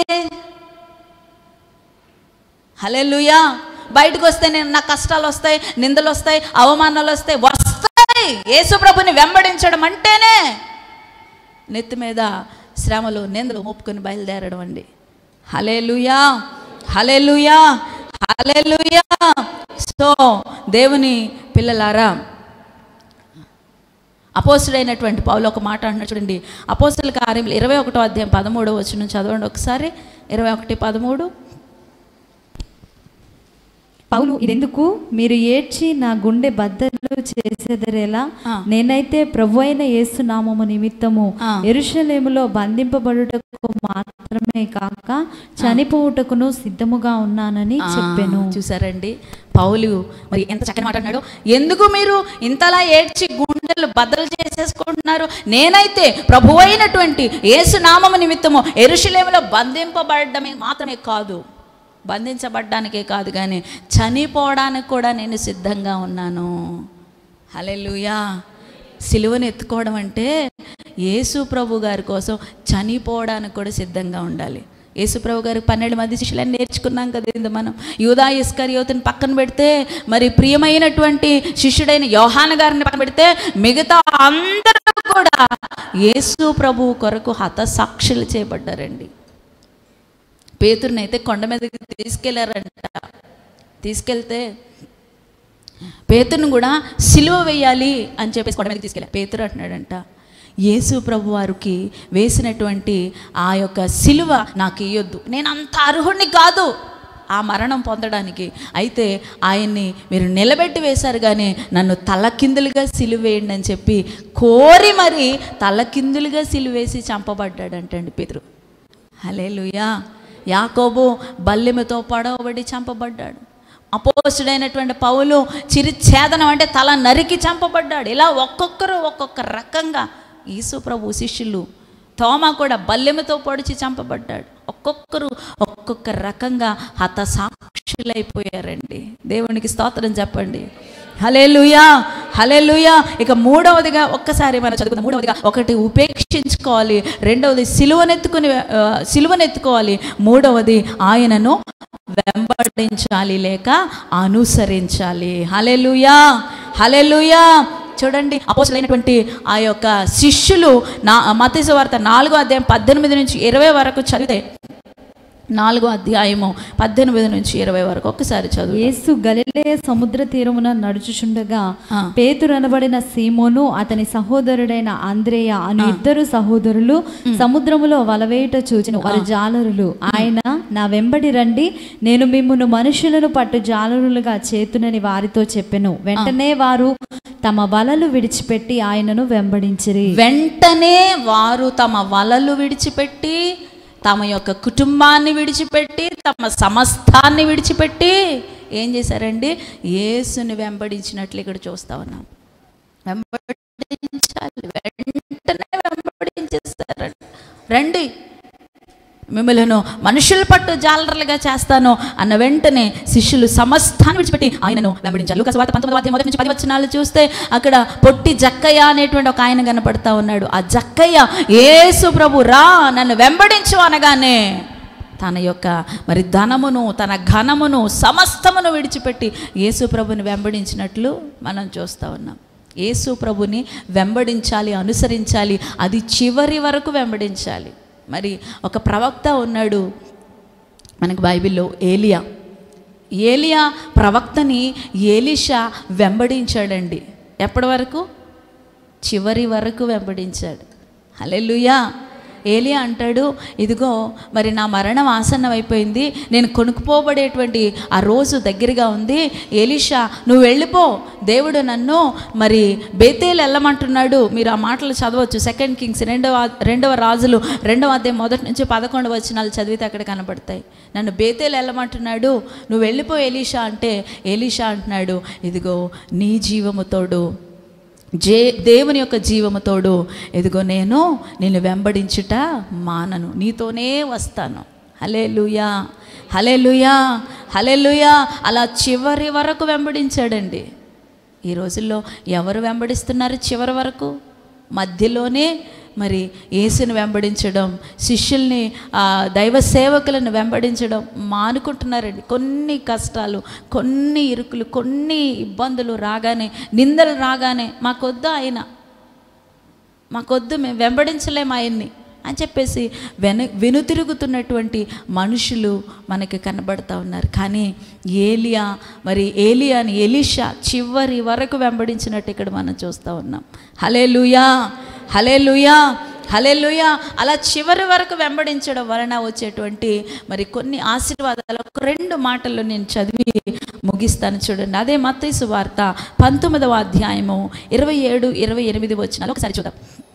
హలెలుయా బయటకు వస్తే నేను నాకు కష్టాలు వస్తాయి నిందలు వస్తాయి అవమానాలు వస్తాయి వస్తాయి యేసుప్రభుని వెంబడించడం అంటేనే నెత్తి మీద శ్రమలు నిందలు మోపుకొని బయలుదేరడం అండి హలేలుయా హలేలుయా హలేలుయా సో దేవుని పిల్లలారా అపోస్తుడైనటువంటి పౌలు ఒక మాట అంటున్నాడు చూడండి అపోస్తుల కార్యములు ఇరవై ఒకటో అధ్యాయం పదమూడో వచ్చిన చదవండి ఒకసారి ఇరవై ఒకటి పదమూడు పౌలు ఇదెందుకు మీరు ఏడ్చి నా గుండె బద్దలు చేసేదరేలా ఆ. నేనైతే ప్రభు అయిన యేసు నామము నిమిత్తము ఆ. ఎరుషలేములో బంధింపబడుటకు మాత్రమే కాక చనిపోవుటకును సిద్ధముగా ఉన్నానని ఆ, చెప్పాను చూసారండి పౌలు మరి ఎంత చక్కని మాట అన్నాడు ఎందుకు మీరు ఇంతలా ఏడ్చి గుండెలు బద్దలు చేసేసుకుంటున్నారు నేనైతే ప్రభు అయినటువంటి ఏసునామము నిమిత్తము ఎరుషలేములో బంధింపబడడమే మాత్రమే కాదు బంధించబడ్డానికే కాదు కానీ చనిపోవడానికి కూడా నేను సిద్ధంగా ఉన్నాను హలెలుయా సిలువను ఎత్తుకోవడం అంటే యేసు ప్రభు గారి కోసం చనిపోవడానికి కూడా సిద్ధంగా ఉండాలి యేసు ప్రభు గారికి పన్నెండు మంది శిష్యులని నేర్చుకున్నాం కదా ఇది మనం యూదా ఇస్కరియోతుని పక్కన పెడితే మరి ప్రియమైనటువంటి శిష్యుడైన యోహాన గారిని పక్కన పెడితే మిగతా అందరూ కూడా యేసు ప్రభు కొరకు హతసాక్షులు చేయబడ్డారండి పేతురుని అయితే కొండ మీదకి తీసుకెళ్లారంట తీసుకెళ్తే పేతురును కూడా సిలువ వేయాలి అని చెప్పేసి కొండ మీదకి తీసుకెళ్ళా పేతురు అంటున్నాడంట యేసు ప్రభు వారికి వేసినటువంటి ఆ యొక్క సిలువ నాకు ఇయ్యొద్దు నేను అంత అర్హుణ్ణి కాదు ఆ మరణం పొందడానికి అయితే ఆయన్ని మీరు నిలబెట్టి వేశారు కానీ నన్ను తలకిందులుగా సిలువేయండి అని చెప్పి కోరి మరి తలకిందులుగా సిలువేసి చంపబడ్డాడంటండి పితరు హలేలుయా యాకోబు బల్లెముతో పడవబడి చంపబడ్డాడు అపోసుడైనటువంటి పౌలు చిరిఛేదనం అంటే తల నరికి చంపబడ్డాడు ఇలా ఒక్కొక్కరు ఒక్కొక్క రకంగా యేసు ప్రభు శిష్యులు తోమ కూడా బల్లెముతో పొడిచి చంపబడ్డాడు ఒక్కొక్కరు ఒక్కొక్క రకంగా హత సాక్షులైపోయారండి దేవునికి స్తోత్రం చెప్పండి హలేలుయా హలేలుయా ఇక మూడవదిగా ఒక్కసారి మనం చదువుకుందాం మూడవదిగా ఒకటి ఉపేక్షించుకోవాలి రెండవది సిలువనెత్తుకుని ఆ, సిలువనెత్తుకోవాలి మూడవది ఆయనను వెంబడించాలి లేక అనుసరించాలి హలెలుయా హలెలుయా చూడండి అపోసలైనటువంటి ఆ యొక్క శిష్యులు నా మతేసు వార్త నాలుగో అధ్యాయం పద్దెనిమిది నుంచి ఇరవై వరకు చదివితే నాలుగో అధ్యాయము పద్దెనిమిది నుంచి ఇరవై వరకు ఒక్కసారి చదువు యేసు గలిలయ సముద్ర తీరమున నడుచుచుండగా ఆ. పేతురు అనబడిన సీమోను అతని సహోదరుడైన అంద్రేయ అను ఇద్దరు సహోదరులు సముద్రములో వలవేయుట చూచిన వారు జాలరులు ఆయన నా వెంబడి రండి నేను మిమ్మును మనుషులను పట్టు జాలరులుగా చేతునని వారితో చెప్పెను వెంటనే వారు తమ వలలు విడిచిపెట్టి ఆయనను వెంబడించిరి వెంటనే వారు తమ వలలు విడిచిపెట్టి తమ యొక్క కుటుంబాన్ని విడిచిపెట్టి తమ సమస్తాన్ని విడిచిపెట్టి ఏం చేశారండి యేసుని వెంబడించినట్లు ఇక్కడ చూస్తా ఉన్నాం వెంబడించాలి వెంటనే వెంబడించేస్తారండి రండి మిమ్మలను మనుషుల పట్టు జాలరులుగా చేస్తాను అన్న వెంటనే శిష్యులు సమస్తాన్ని విడిచిపెట్టి ఆయనను వెంబడించారు లూకాసు వార్త పంతొమ్మిది అధ్యాయం మొదటి నుంచి పది వచనాలు చూస్తే అక్కడ పొట్టి జక్కయ్య అనేటువంటి ఒక ఆయన కనపడతా ఉన్నాడు ఆ జక్కయ్య యేసు ప్రభు రా నన్ను వెంబడించు అనగానే తన యొక్క మరి ధనమును తన ఘనమును సమస్తమును విడిచిపెట్టి యేసు ప్రభుని వెంబడించినట్లు మనం చూస్తూ ఉన్నాం యేసు ప్రభుని వెంబడించాలి అనుసరించాలి అది చివరి వరకు వెంబడించాలి మరి ఒక ప్రవక్త ఉన్నాడు మనకు బైబిల్లో ఏలియా ఏలియా ప్రవక్తని ఏలిషా వెంబడించాడండి ఎప్పటి వరకు చివరి వరకు వెంబడించాడు హల్లెలూయా ఏలియా అంటాడు ఇదిగో మరి నా మరణం ఆసన్నం అయిపోయింది నేను కొనుక్కుపోబడేటువంటి ఆ రోజు దగ్గరగా ఉంది ఏలిషా నువ్వు వెళ్ళిపో దేవుడు నన్ను మరి బేతేలు వెళ్ళమంటున్నాడు మీరు ఆ మాటలు చదవచ్చు సెకండ్ కింగ్స్ రెండవ రెండవ రాజులు రెండవ అధ్యాయం మొదటి నుంచి పదకొండు వచనాలు చదివితే అక్కడ కనబడతాయి నన్ను బేతేలు వెళ్ళమంటున్నాడు నువ్వు వెళ్ళిపో ఎలీషా అంటే ఎలీషా అంటున్నాడు ఇదిగో నీ జీవముతోడు జే దేవుని యొక్క జీవముతోడు ఎదుగో నేను నిన్ను వెంబడించుట మానను నీతోనే వస్తాను హలే లుయా హలే లుయా హలే లుయా అలా చివరి వరకు వెంబడించాడండి ఈ రోజుల్లో ఎవరు వెంబడిస్తున్నారు చివరి వరకు మధ్యలోనే మరి యేసుని వెంబడించడం శిష్యుల్ని ఆ, దైవ సేవకులను వెంబడించడం మానుకుంటున్నారండి కొన్ని కష్టాలు కొన్ని ఇరుకులు కొన్ని ఇబ్బందులు రాగానే నిందలు రాగానే మాకొద్దు ఆయన మాకొద్దు మేము వెంబడించలేము ఆయన్ని అని చెప్పేసి వెను వెనుతిరుగుతున్నటువంటి మనుషులు మనకి కనబడతా ఉన్నారు కానీ ఏలియా మరి ఏలియాని ఎలీషా చివరి వరకు వెంబడించినట్టు ఇక్కడ మనం చూస్తూ ఉన్నాం హలే లుయా హలే లుయా హలే అలా చివరి వరకు వెంబడించడం వలన వచ్చేటువంటి మరి కొన్ని ఆశీర్వాదాలు ఒక రెండు మాటల్లో నేను చదివి ముగిస్తాను చూడండి అదే మత్తయి వార్త పంతొమ్మిదవ అధ్యాయము ఇరవై ఏడు ఇరవై ఎనిమిది వచ్చిన ఒకసారి చూద్దాం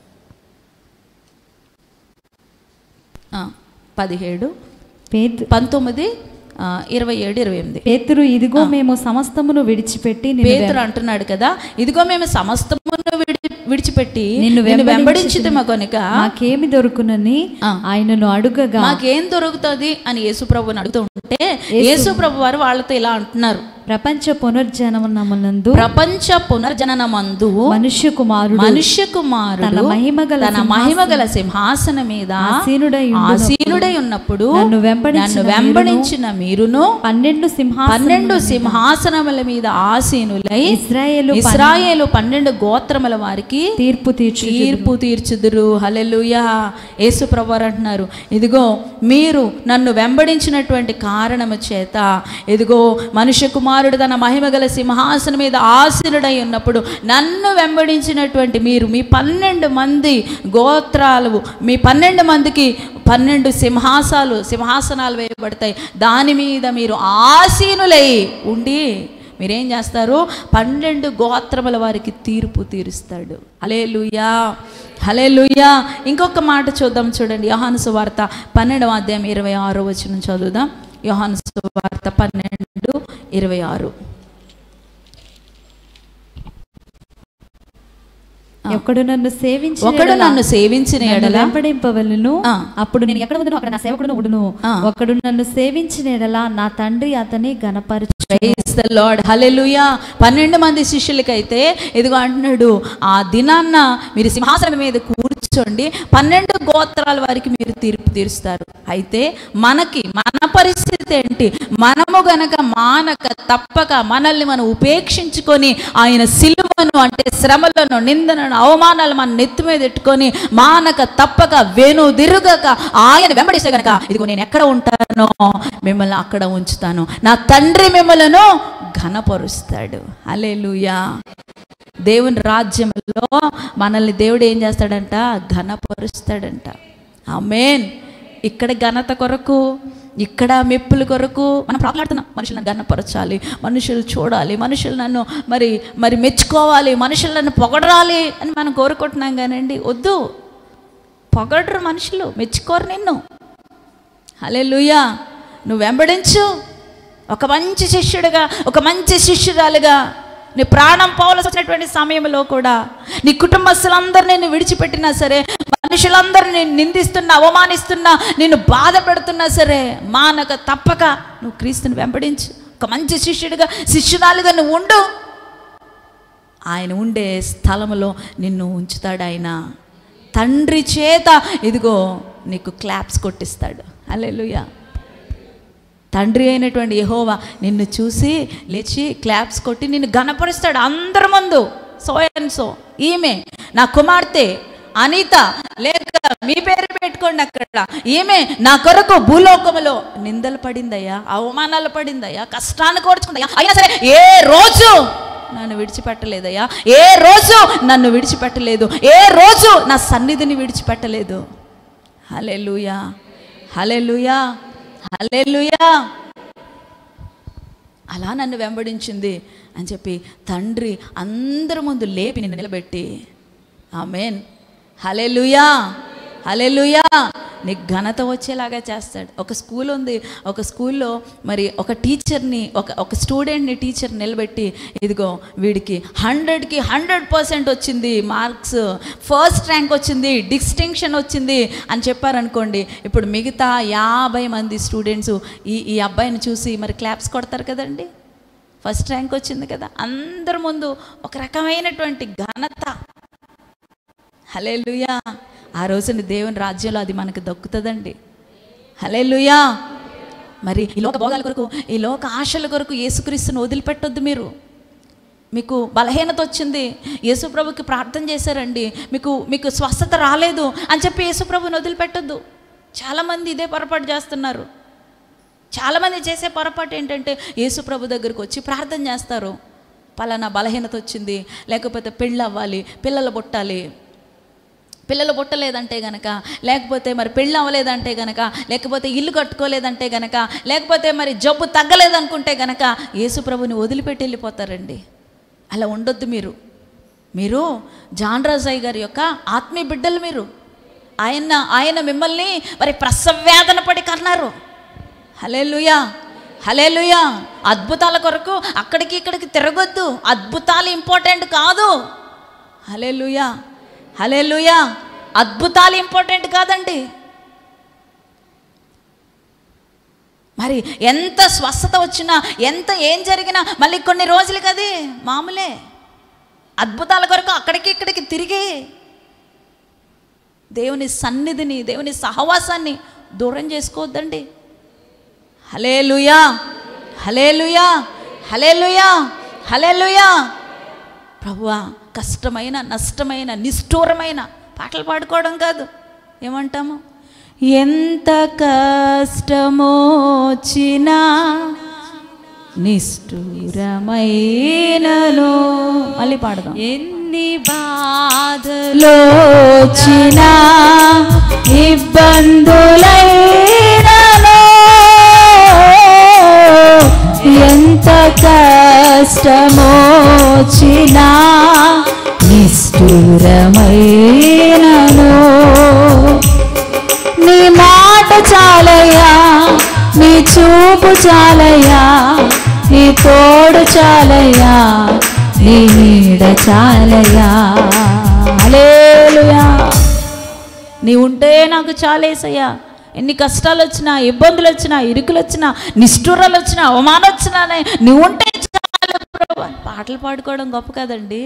ఆ, పదిహేడు పేతు పంతొమ్మిది ఆ, ఇరవై ఏడు ఇరవై ఎనిమిది పేతురు ఇదిగో మేము సమస్తమును విడిచిపెట్టి నిన్ను పేతురు అంటున్నాడు కదా ఇదిగో మేము సమస్తమును విడి విడిచిపెట్టి నిన్ను నిన్ను వెంబడించి వెంబడించుతాము కనుక మాకేమి దొరుకునని ఆ. ఆయనను అడుగగా మాకేం దొరుకుతుంది అని యేసుప్రభుని అడుగుతూ ఉంటే యేసుప్రభు వారు వాళ్ళతో ఇలా అంటున్నారు ప్రపంచ పునర్జనమునందు ప్రపంచ పునర్జననమందు మనుష్య కుమారుడు మనుష్య కుమారుడు తన మహిమగల తన మహిమగల సింహాసనం మీద ఆసీనుడై ఆసీనుడై ఉన్నప్పుడు నన్ను వెంబడించిన నన్ను వెంబడించిన మీరును పన్నెండు సింహా పన్నెండు సింహాసనముల మీద ఆసీనులై ఇజ్రాయేలు ఇస్రాయేలు పన్నెండు గోత్రముల వారికి తీర్పు తీర్చు తీర్పు తీర్చుదురు హలెలుయా యేసు ప్రభువారు అంటున్నారు ఇదిగో మీరు నన్ను వెంబడించినటువంటి కారణము చేత ఇదిగో మనుష్య కుమారు కుమారుడు తన మహిమగల సింహాసనం మీద ఆసీనుడై ఉన్నప్పుడు నన్ను వెంబడించినటువంటి మీరు మీ పన్నెండు మంది గోత్రాలు మీ పన్నెండు మందికి పన్నెండు సింహాసాలు సింహాసనాలు వేయబడతాయి దాని మీద మీరు ఆసీనులై ఉండి మీరేం చేస్తారు పన్నెండు గోత్రముల వారికి తీర్పు తీరుస్తాడు హలే లుయా హలే లుయా ఇంకొక మాట చూద్దాం చూడండి యోహాను సువార్త పన్నెండవ అధ్యాయం ఇరవై ఆరో వచ్చిన చదువుదాం యోహాను సువార్త పన్నెండు ఇరవై ఆరు ఒకడు నన్ను సేవించి ఒకడు నన్ను సేవించిన ఎడల వెంబడింపవలను ఆ. అప్పుడు నేను ఎక్కడ ఉందును అక్కడ నా సేవకుడు ఉండును ఆ. ఒకడు నన్ను సేవించిన ఎడల నా తండ్రి అతని గనపరచు ప్రైజ్ ద లార్డ్ హల్లెలూయా పన్నెండు మంది శిష్యులకైతే ఇదిగో అంటున్నాడు ఆ దినాన్న మీరు సింహాసనం మీద కూర్చోండి పన్నెండు గోత్రాల వారికి మీరు తీర్పు తీరుస్తారు అయితే మనకి మన పరిస్థితి ఏంటి మనము గనక మానక తప్పక మనల్ని మనం ఉపేక్షించుకొని ఆయన సిలువను అంటే శ్రమలను నిందనను అవమానాలు మన నెత్తి మీద పెట్టుకొని మానక తప్పక వెను దిరుగక ఆయన వెంబడిస్తే గనక ఇదిగో నేను ఎక్కడ ఉంటానో మిమ్మల్ని అక్కడ ఉంచుతాను నా తండ్రి మిమ్మలను ఘనపరుస్తాడు అలెలుయా దేవుని రాజ్యంలో మనల్ని దేవుడు ఏం చేస్తాడంట ఘనపరుస్తాడంట ఆమేన్ ఇక్కడ ఘనత కొరకు ఇక్కడ మెప్పుల కొరకు మనం ప్రాట్లాడుతున్నాం మనుషులు నన్ను ఘనపరచాలి మనుషులు చూడాలి మనుషులు నన్ను మరి మరి మెచ్చుకోవాలి మనుషులు నన్ను పొగడాలి అని మనం కోరుకుంటున్నాం కానండి వద్దు పొగడరు మనుషులు మెచ్చుకోరు నిన్ను హలే నువ్వు వెంబడించు ఒక మంచి శిష్యుడిగా ఒక మంచి శిష్యురాలుగా నీ ప్రాణం పోవలసి వచ్చినటువంటి సమయంలో కూడా నీ కుటుంబస్తులందరూ నిన్ను విడిచిపెట్టినా సరే మనుషులందరూ నేను నిందిస్తున్నా అవమానిస్తున్నా నిన్ను బాధ పెడుతున్నా సరే మానక తప్పక నువ్వు క్రీస్తుని వెంబడించు ఒక మంచి శిష్యుడిగా శిష్యురాలుగా నువ్వు ఉండు ఆయన ఉండే స్థలములో నిన్ను ఉంచుతాడు ఆయన తండ్రి చేత ఇదిగో నీకు క్లాప్స్ కొట్టిస్తాడు అల్లెలుయా తండ్రి అయినటువంటి యెహోవా నిన్ను చూసి లేచి క్లాప్స్ కొట్టి నిన్ను గనపరుస్తాడు అందరి ముందు సో అండ్ సో ఈమె నా కుమార్తె అనిత లేక మీ పేరు పెట్టుకోండి అక్కడ ఈమె నా కొరకు భూలోకములో నిందలు పడిందయ్యా అవమానాలు పడిందయ్యా కష్టాన్ని కోర్చుకుందయ్యా అయినా సరే ఏ రోజు నన్ను విడిచిపెట్టలేదయ్యా ఏ రోజు నన్ను విడిచిపెట్టలేదు ఏ రోజు నా సన్నిధిని విడిచిపెట్టలేదు హలెలుయా హలెలుయా హలెలుయా అలా నన్ను వెంబడించింది అని చెప్పి తండ్రి అందరి ముందు లేపి నిన్ను నిలబెట్టి ఆమెన్ హలెలుయా హలెలుయా నీకు ఘనత వచ్చేలాగా చేస్తాడు ఒక స్కూల్ ఉంది ఒక స్కూల్లో మరి ఒక టీచర్ని ఒక ఒక స్టూడెంట్ని టీచర్ నిలబెట్టి ఇదిగో వీడికి హండ్రెడ్కి హండ్రెడ్ పర్సెంట్ వచ్చింది మార్క్స్ ఫస్ట్ ర్యాంక్ వచ్చింది డిస్టింక్షన్ వచ్చింది అని చెప్పారనుకోండి ఇప్పుడు మిగతా యాభై మంది స్టూడెంట్స్ ఈ ఈ అబ్బాయిని చూసి మరి క్లాప్స్ కొడతారు కదండి ఫస్ట్ ర్యాంక్ వచ్చింది కదా అందరి ముందు ఒక రకమైనటువంటి ఘనత హలేలుయా ఆ రోజున దేవుని రాజ్యంలో అది మనకు దక్కుతుందండి హలేలుయా మరి ఈ లోక భోగాల కొరకు ఈ లోక ఆశల కొరకు యేసుక్రీస్తుని వదిలిపెట్టొద్దు మీరు మీకు బలహీనత వచ్చింది యేసుప్రభుకి ప్రార్థన చేశారండి మీకు మీకు స్వస్థత రాలేదు అని చెప్పి యేసుప్రభుని వదిలిపెట్టొద్దు చాలామంది ఇదే పొరపాటు చేస్తున్నారు చాలామంది చేసే పొరపాటు ఏంటంటే యేసుప్రభు దగ్గరికి వచ్చి ప్రార్థన చేస్తారు పలానా బలహీనత వచ్చింది లేకపోతే పెళ్ళి అవ్వాలి పిల్లలు పుట్టాలి పిల్లలు పుట్టలేదంటే గనక లేకపోతే మరి పెళ్ళి అవ్వలేదంటే గనక లేకపోతే ఇల్లు కట్టుకోలేదంటే గనక లేకపోతే మరి జబ్బు తగ్గలేదనుకుంటే గనక యేసుప్రభుని వదిలిపెట్టి వెళ్ళిపోతారండి అలా ఉండొద్దు మీరు మీరు జాన్ రాజాయ్ గారి యొక్క ఆత్మీయ బిడ్డలు మీరు ఆయన ఆయన మిమ్మల్ని మరి ప్రసవ్యాధన పడి కన్నారు హలేలుయా హలేలుయా అద్భుతాల కొరకు అక్కడికి ఇక్కడికి తిరగొద్దు అద్భుతాలు ఇంపార్టెంట్ కాదు హలేలుయా హలేలుయా అద్భుతాలు ఇంపార్టెంట్ కాదండి మరి ఎంత స్వస్థత వచ్చినా ఎంత ఏం జరిగినా మళ్ళీ కొన్ని రోజులకి అది మామూలే అద్భుతాల కొరకు అక్కడికి ఇక్కడికి తిరిగి దేవుని సన్నిధిని దేవుని సహవాసాన్ని దూరం చేసుకోవద్దండి హలేలుయా హలేలుయా హలేలుయా హలేలుయా ప్రభువా కష్టమైన నష్టమైన నిష్ఠూరమైన పాటలు పాడుకోవడం కాదు ఏమంటాము ఎంత కష్టమోచినా నిష్ఠురమైనను మళ్ళీ పాడదాం ఎన్ని బాధలు లోచిన ఇబ్బందులైనను ఎంత కష్టమోచినా నిష్ఠురమైనను నీ మాట చాలయ్యా నీ చూపు చాలయ్యా నీ తోడు చాలయ్యా నీ నీడ చాలయ్యా హల్లెలూయా నీ ఉంటే నాకు చాలేసయ్యా ఎన్ని కష్టాలు వచ్చినా ఇబ్బందులు వచ్చినా ఇరుకులు వచ్చినా నిష్ఠురాలు వచ్చినా అవమానం వచ్చినానే నువ్వు ఉంటే చాలు ప్రభు పాటలు పాడుకోవడం గొప్ప కదండి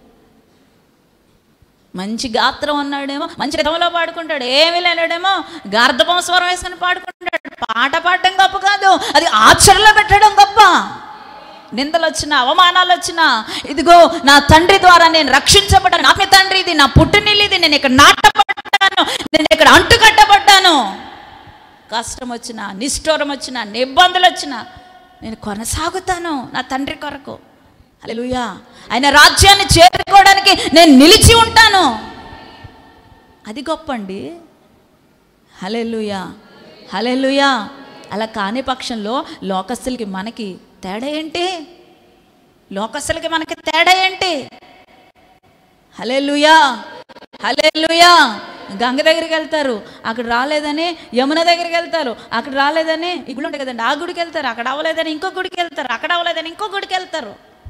మంచి గాత్రం ఉన్నాడేమో మంచి రితంలో పాడుకుంటాడు ఏమీ లేనాడేమో గార్ధపం స్వరం వేసుకుని పాడుకుంటాడు పాట పాడడం గొప్ప కాదు అది ఆచరణలో పెట్టడం గొప్ప నిందలు వచ్చినా అవమానాలు వచ్చినా ఇదిగో నా తండ్రి ద్వారా నేను రక్షించబడ్డాను నా మీ తండ్రి ఇది నా పుట్టినిల్లు ఇది నేను ఇక్కడ నాటపడ్డాను నేను ఇక్కడ అంటుకట్టబడ్డాను కష్టం వచ్చినా నిష్ఠూరం వచ్చినా ఇబ్బందులు వచ్చినా నేను కొనసాగుతాను నా తండ్రి కొరకు హల్లెలూయా ఆయన రాజ్యాన్ని చేరుకోవడానికి నేను నిలిచి ఉంటాను అది గొప్ప అండి హలెలుయా హలెలుయా అలా కాని పక్షంలో లోకస్తులకి మనకి తేడా ఏంటి లోకస్తులకి మనకి తేడా ఏంటి హలెలుయా హలెలుయా గంగ దగ్గరికి వెళ్తారు అక్కడ రాలేదని యమున దగ్గరికి వెళ్తారు అక్కడ రాలేదని ఈ గుడి ఉంటాయి కదండి ఆ గుడికి వెళ్తారు అక్కడ అవ్వలేదని ఇంకో గుడికి వెళ్తారు అక్కడ అవ్వలేదని ఇంకో గుడికి వెళ్తారు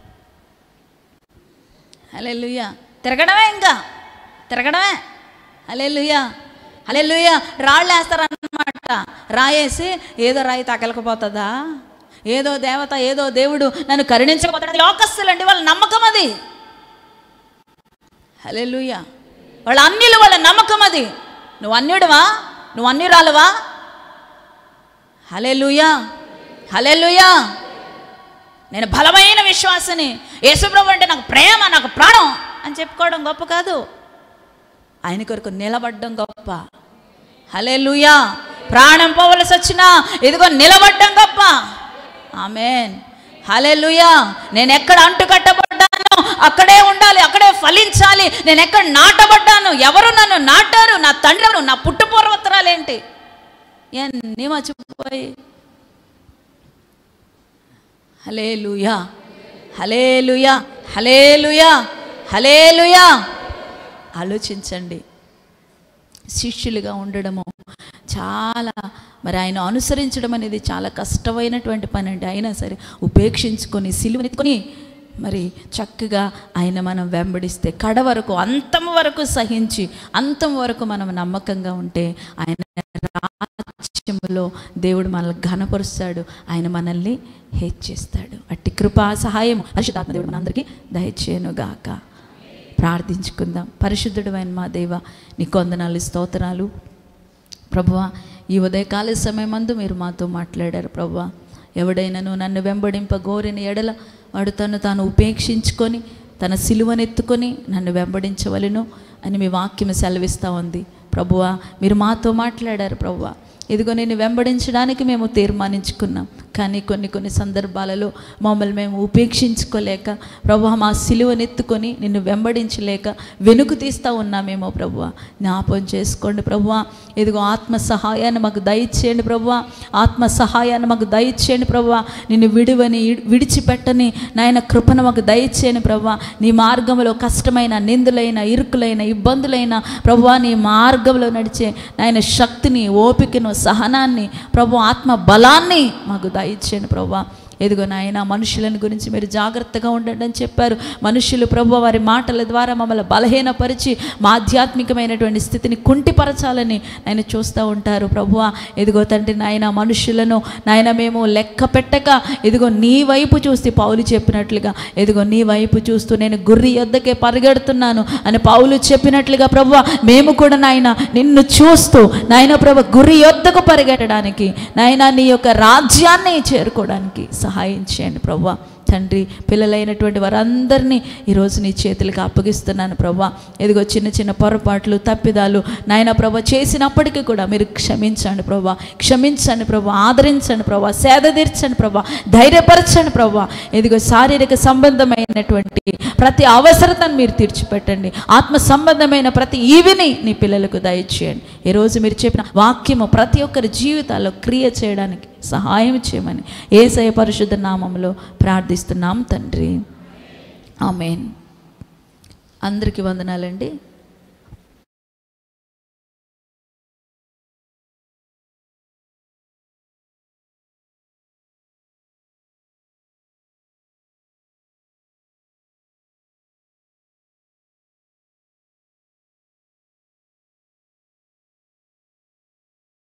హలెలుయా తిరగడమే ఇంకా తిరగడమే హలెలుయా హలెలుయా రాళ్ళు వేస్తారన్నమాట రాయేసి ఏదో రాయి తగలకపోతుందా ఏదో దేవత ఏదో దేవుడు నన్ను కరుణించకపోతాడు లోకస్తులండి వాళ్ళ నమ్మకం అది హలెలుయా వాళ్ళ అన్యులు వాళ్ళ నమ్మకం అది నువ్వు అన్యుడువా నువ్వు అన్యురాలువా హలెలుయా హలెలుయా నేను బలమైన విశ్వాసని యేసుప్రభు అంటే నాకు ప్రేమ నాకు ప్రాణం అని చెప్పుకోవడం గొప్ప కాదు ఆయన కొరకు నిలబడ్డం గొప్ప హలే ప్రాణం పోవలసి వచ్చినా ఇదిగో నిలబడ్డం గొప్ప ఆమెన్ హలే నేను ఎక్కడ అంటు కట్టబడ్డాను అక్కడే ఉండాలి అక్కడే ఫలించాలి నేను ఎక్కడ నాటబడ్డాను ఎవరు నన్ను నాటారు నా తండ్రి ఎవరు? నా పుట్టు పూర్వోత్తరాలేంటి ఎన్ని మర్చిపోయి హలేలుయా హలేలుయా హలేలుయా హలేలుయా ఆలోచించండి శిష్యులుగా ఉండడము చాలా మరి ఆయన అనుసరించడం అనేది చాలా కష్టమైనటువంటి పని అండి అయినా సరే ఉపేక్షించుకొని సిలువనెత్తుకొని మరి చక్కగా ఆయన మనం వెంబడిస్తే కడ వరకు అంతం వరకు సహించి అంతం వరకు మనం నమ్మకంగా ఉంటే ఆయన రాజ్యములో దేవుడు మనల్ని ఘనపరుస్తాడు ఆయన మనల్ని హెచ్చిస్తాడు అట్టి కృపా సహాయం పరిశుద్ధాత్మ దేవుడు మనందరికీ దయచేయనుగాక ప్రార్థించుకుందాం పరిశుద్ధుడు అయిన మా దేవ నీ కొందనాలు స్తోత్రాలు ప్రభువ ఈ ఉదయకాల సమయమందు మీరు మాతో మాట్లాడారు ప్రభువ ఎవడైనాను నన్ను వెంబడింప గోరిన ఎడల వాడు తను తాను ఉపేక్షించుకొని తన సిలువనెత్తుకొని నన్ను వెంబడించవలను అని మీ వాక్యం సెలవిస్తూ ఉంది ప్రభువ మీరు మాతో మాట్లాడారు ప్రభువ ఇదిగో నేను వెంబడించడానికి మేము తీర్మానించుకున్నాం కానీ కొన్ని కొన్ని సందర్భాలలో మమ్మల్ని మేము ఉపేక్షించుకోలేక ప్రభు మా సిలువనెత్తుకొని నిన్ను వెంబడించలేక వెనుకు తీస్తూ ఉన్నామేమో ప్రభువ జ్ఞాపం చేసుకోండి ప్రభువ ఇదిగో ఆత్మ సహాయాన్ని మాకు దయచేయండి ప్రభువ ఆత్మ సహాయాన్ని మాకు దయచేయండి ప్రభువ నిన్ను విడువని విడిచిపెట్టని నాయన కృపను మాకు దయచేయండి ప్రభువ నీ మార్గంలో కష్టమైన నిందులైన ఇరుకులైన ఇబ్బందులైన ప్రభువ నీ మార్గంలో నడిచే నాయన శక్తిని ఓపికను సహనాన్ని ప్రభు ఆత్మ బలాన్ని మాకు దయచేయండి ప్రభు ఎదుగో నాయన మనుషులను గురించి మీరు జాగ్రత్తగా ఉండండి అని చెప్పారు మనుషులు ప్రభు వారి మాటల ద్వారా మమ్మల్ని బలహీనపరిచి మా ఆధ్యాత్మికమైనటువంటి స్థితిని కుంటిపరచాలని ఆయన చూస్తూ ఉంటారు ప్రభువ ఎదుగో తండ్రి నాయన మనుషులను నాయన మేము లెక్క పెట్టక ఎదుగో నీ వైపు చూస్తే పౌలు చెప్పినట్లుగా ఎదుగో నీ వైపు చూస్తూ నేను గుర్రి యొద్దకే పరిగెడుతున్నాను అని పౌలు చెప్పినట్లుగా ప్రభు మేము కూడా నాయన నిన్ను చూస్తూ నాయన ప్రభు గురి యొద్దకు పరిగెట్టడానికి నాయన నీ యొక్క రాజ్యాన్ని చేరుకోవడానికి సహాయం చేయండి ప్రభు తండ్రి పిల్లలైనటువంటి వారందరినీ ఈరోజు నీ చేతులకు అప్పగిస్తున్నాను ప్రభా ఇదిగో చిన్న చిన్న పొరపాట్లు తప్పిదాలు నాయన ప్రభా చేసినప్పటికీ కూడా మీరు క్షమించండి ప్రభా క్షమించండి ప్రభా ఆదరించండి ప్రభా సేద తీర్చండి ప్రభా ధైర్యపరచండి ప్రభా ఇదిగో శారీరక సంబంధమైనటువంటి ప్రతి అవసరతను మీరు తీర్చిపెట్టండి ఆత్మ సంబంధమైన ప్రతి ఈవిని నీ పిల్లలకు దయచేయండి ఈరోజు మీరు చెప్పిన వాక్యము ప్రతి ఒక్కరి జీవితాల్లో క్రియ చేయడానికి సహాయం చేయమని ఏసయ పరిశుద్ధ నామంలో ప్రార్థిస్తున్నాం తండ్రి ఆమెన్ అందరికీ వందనాలండి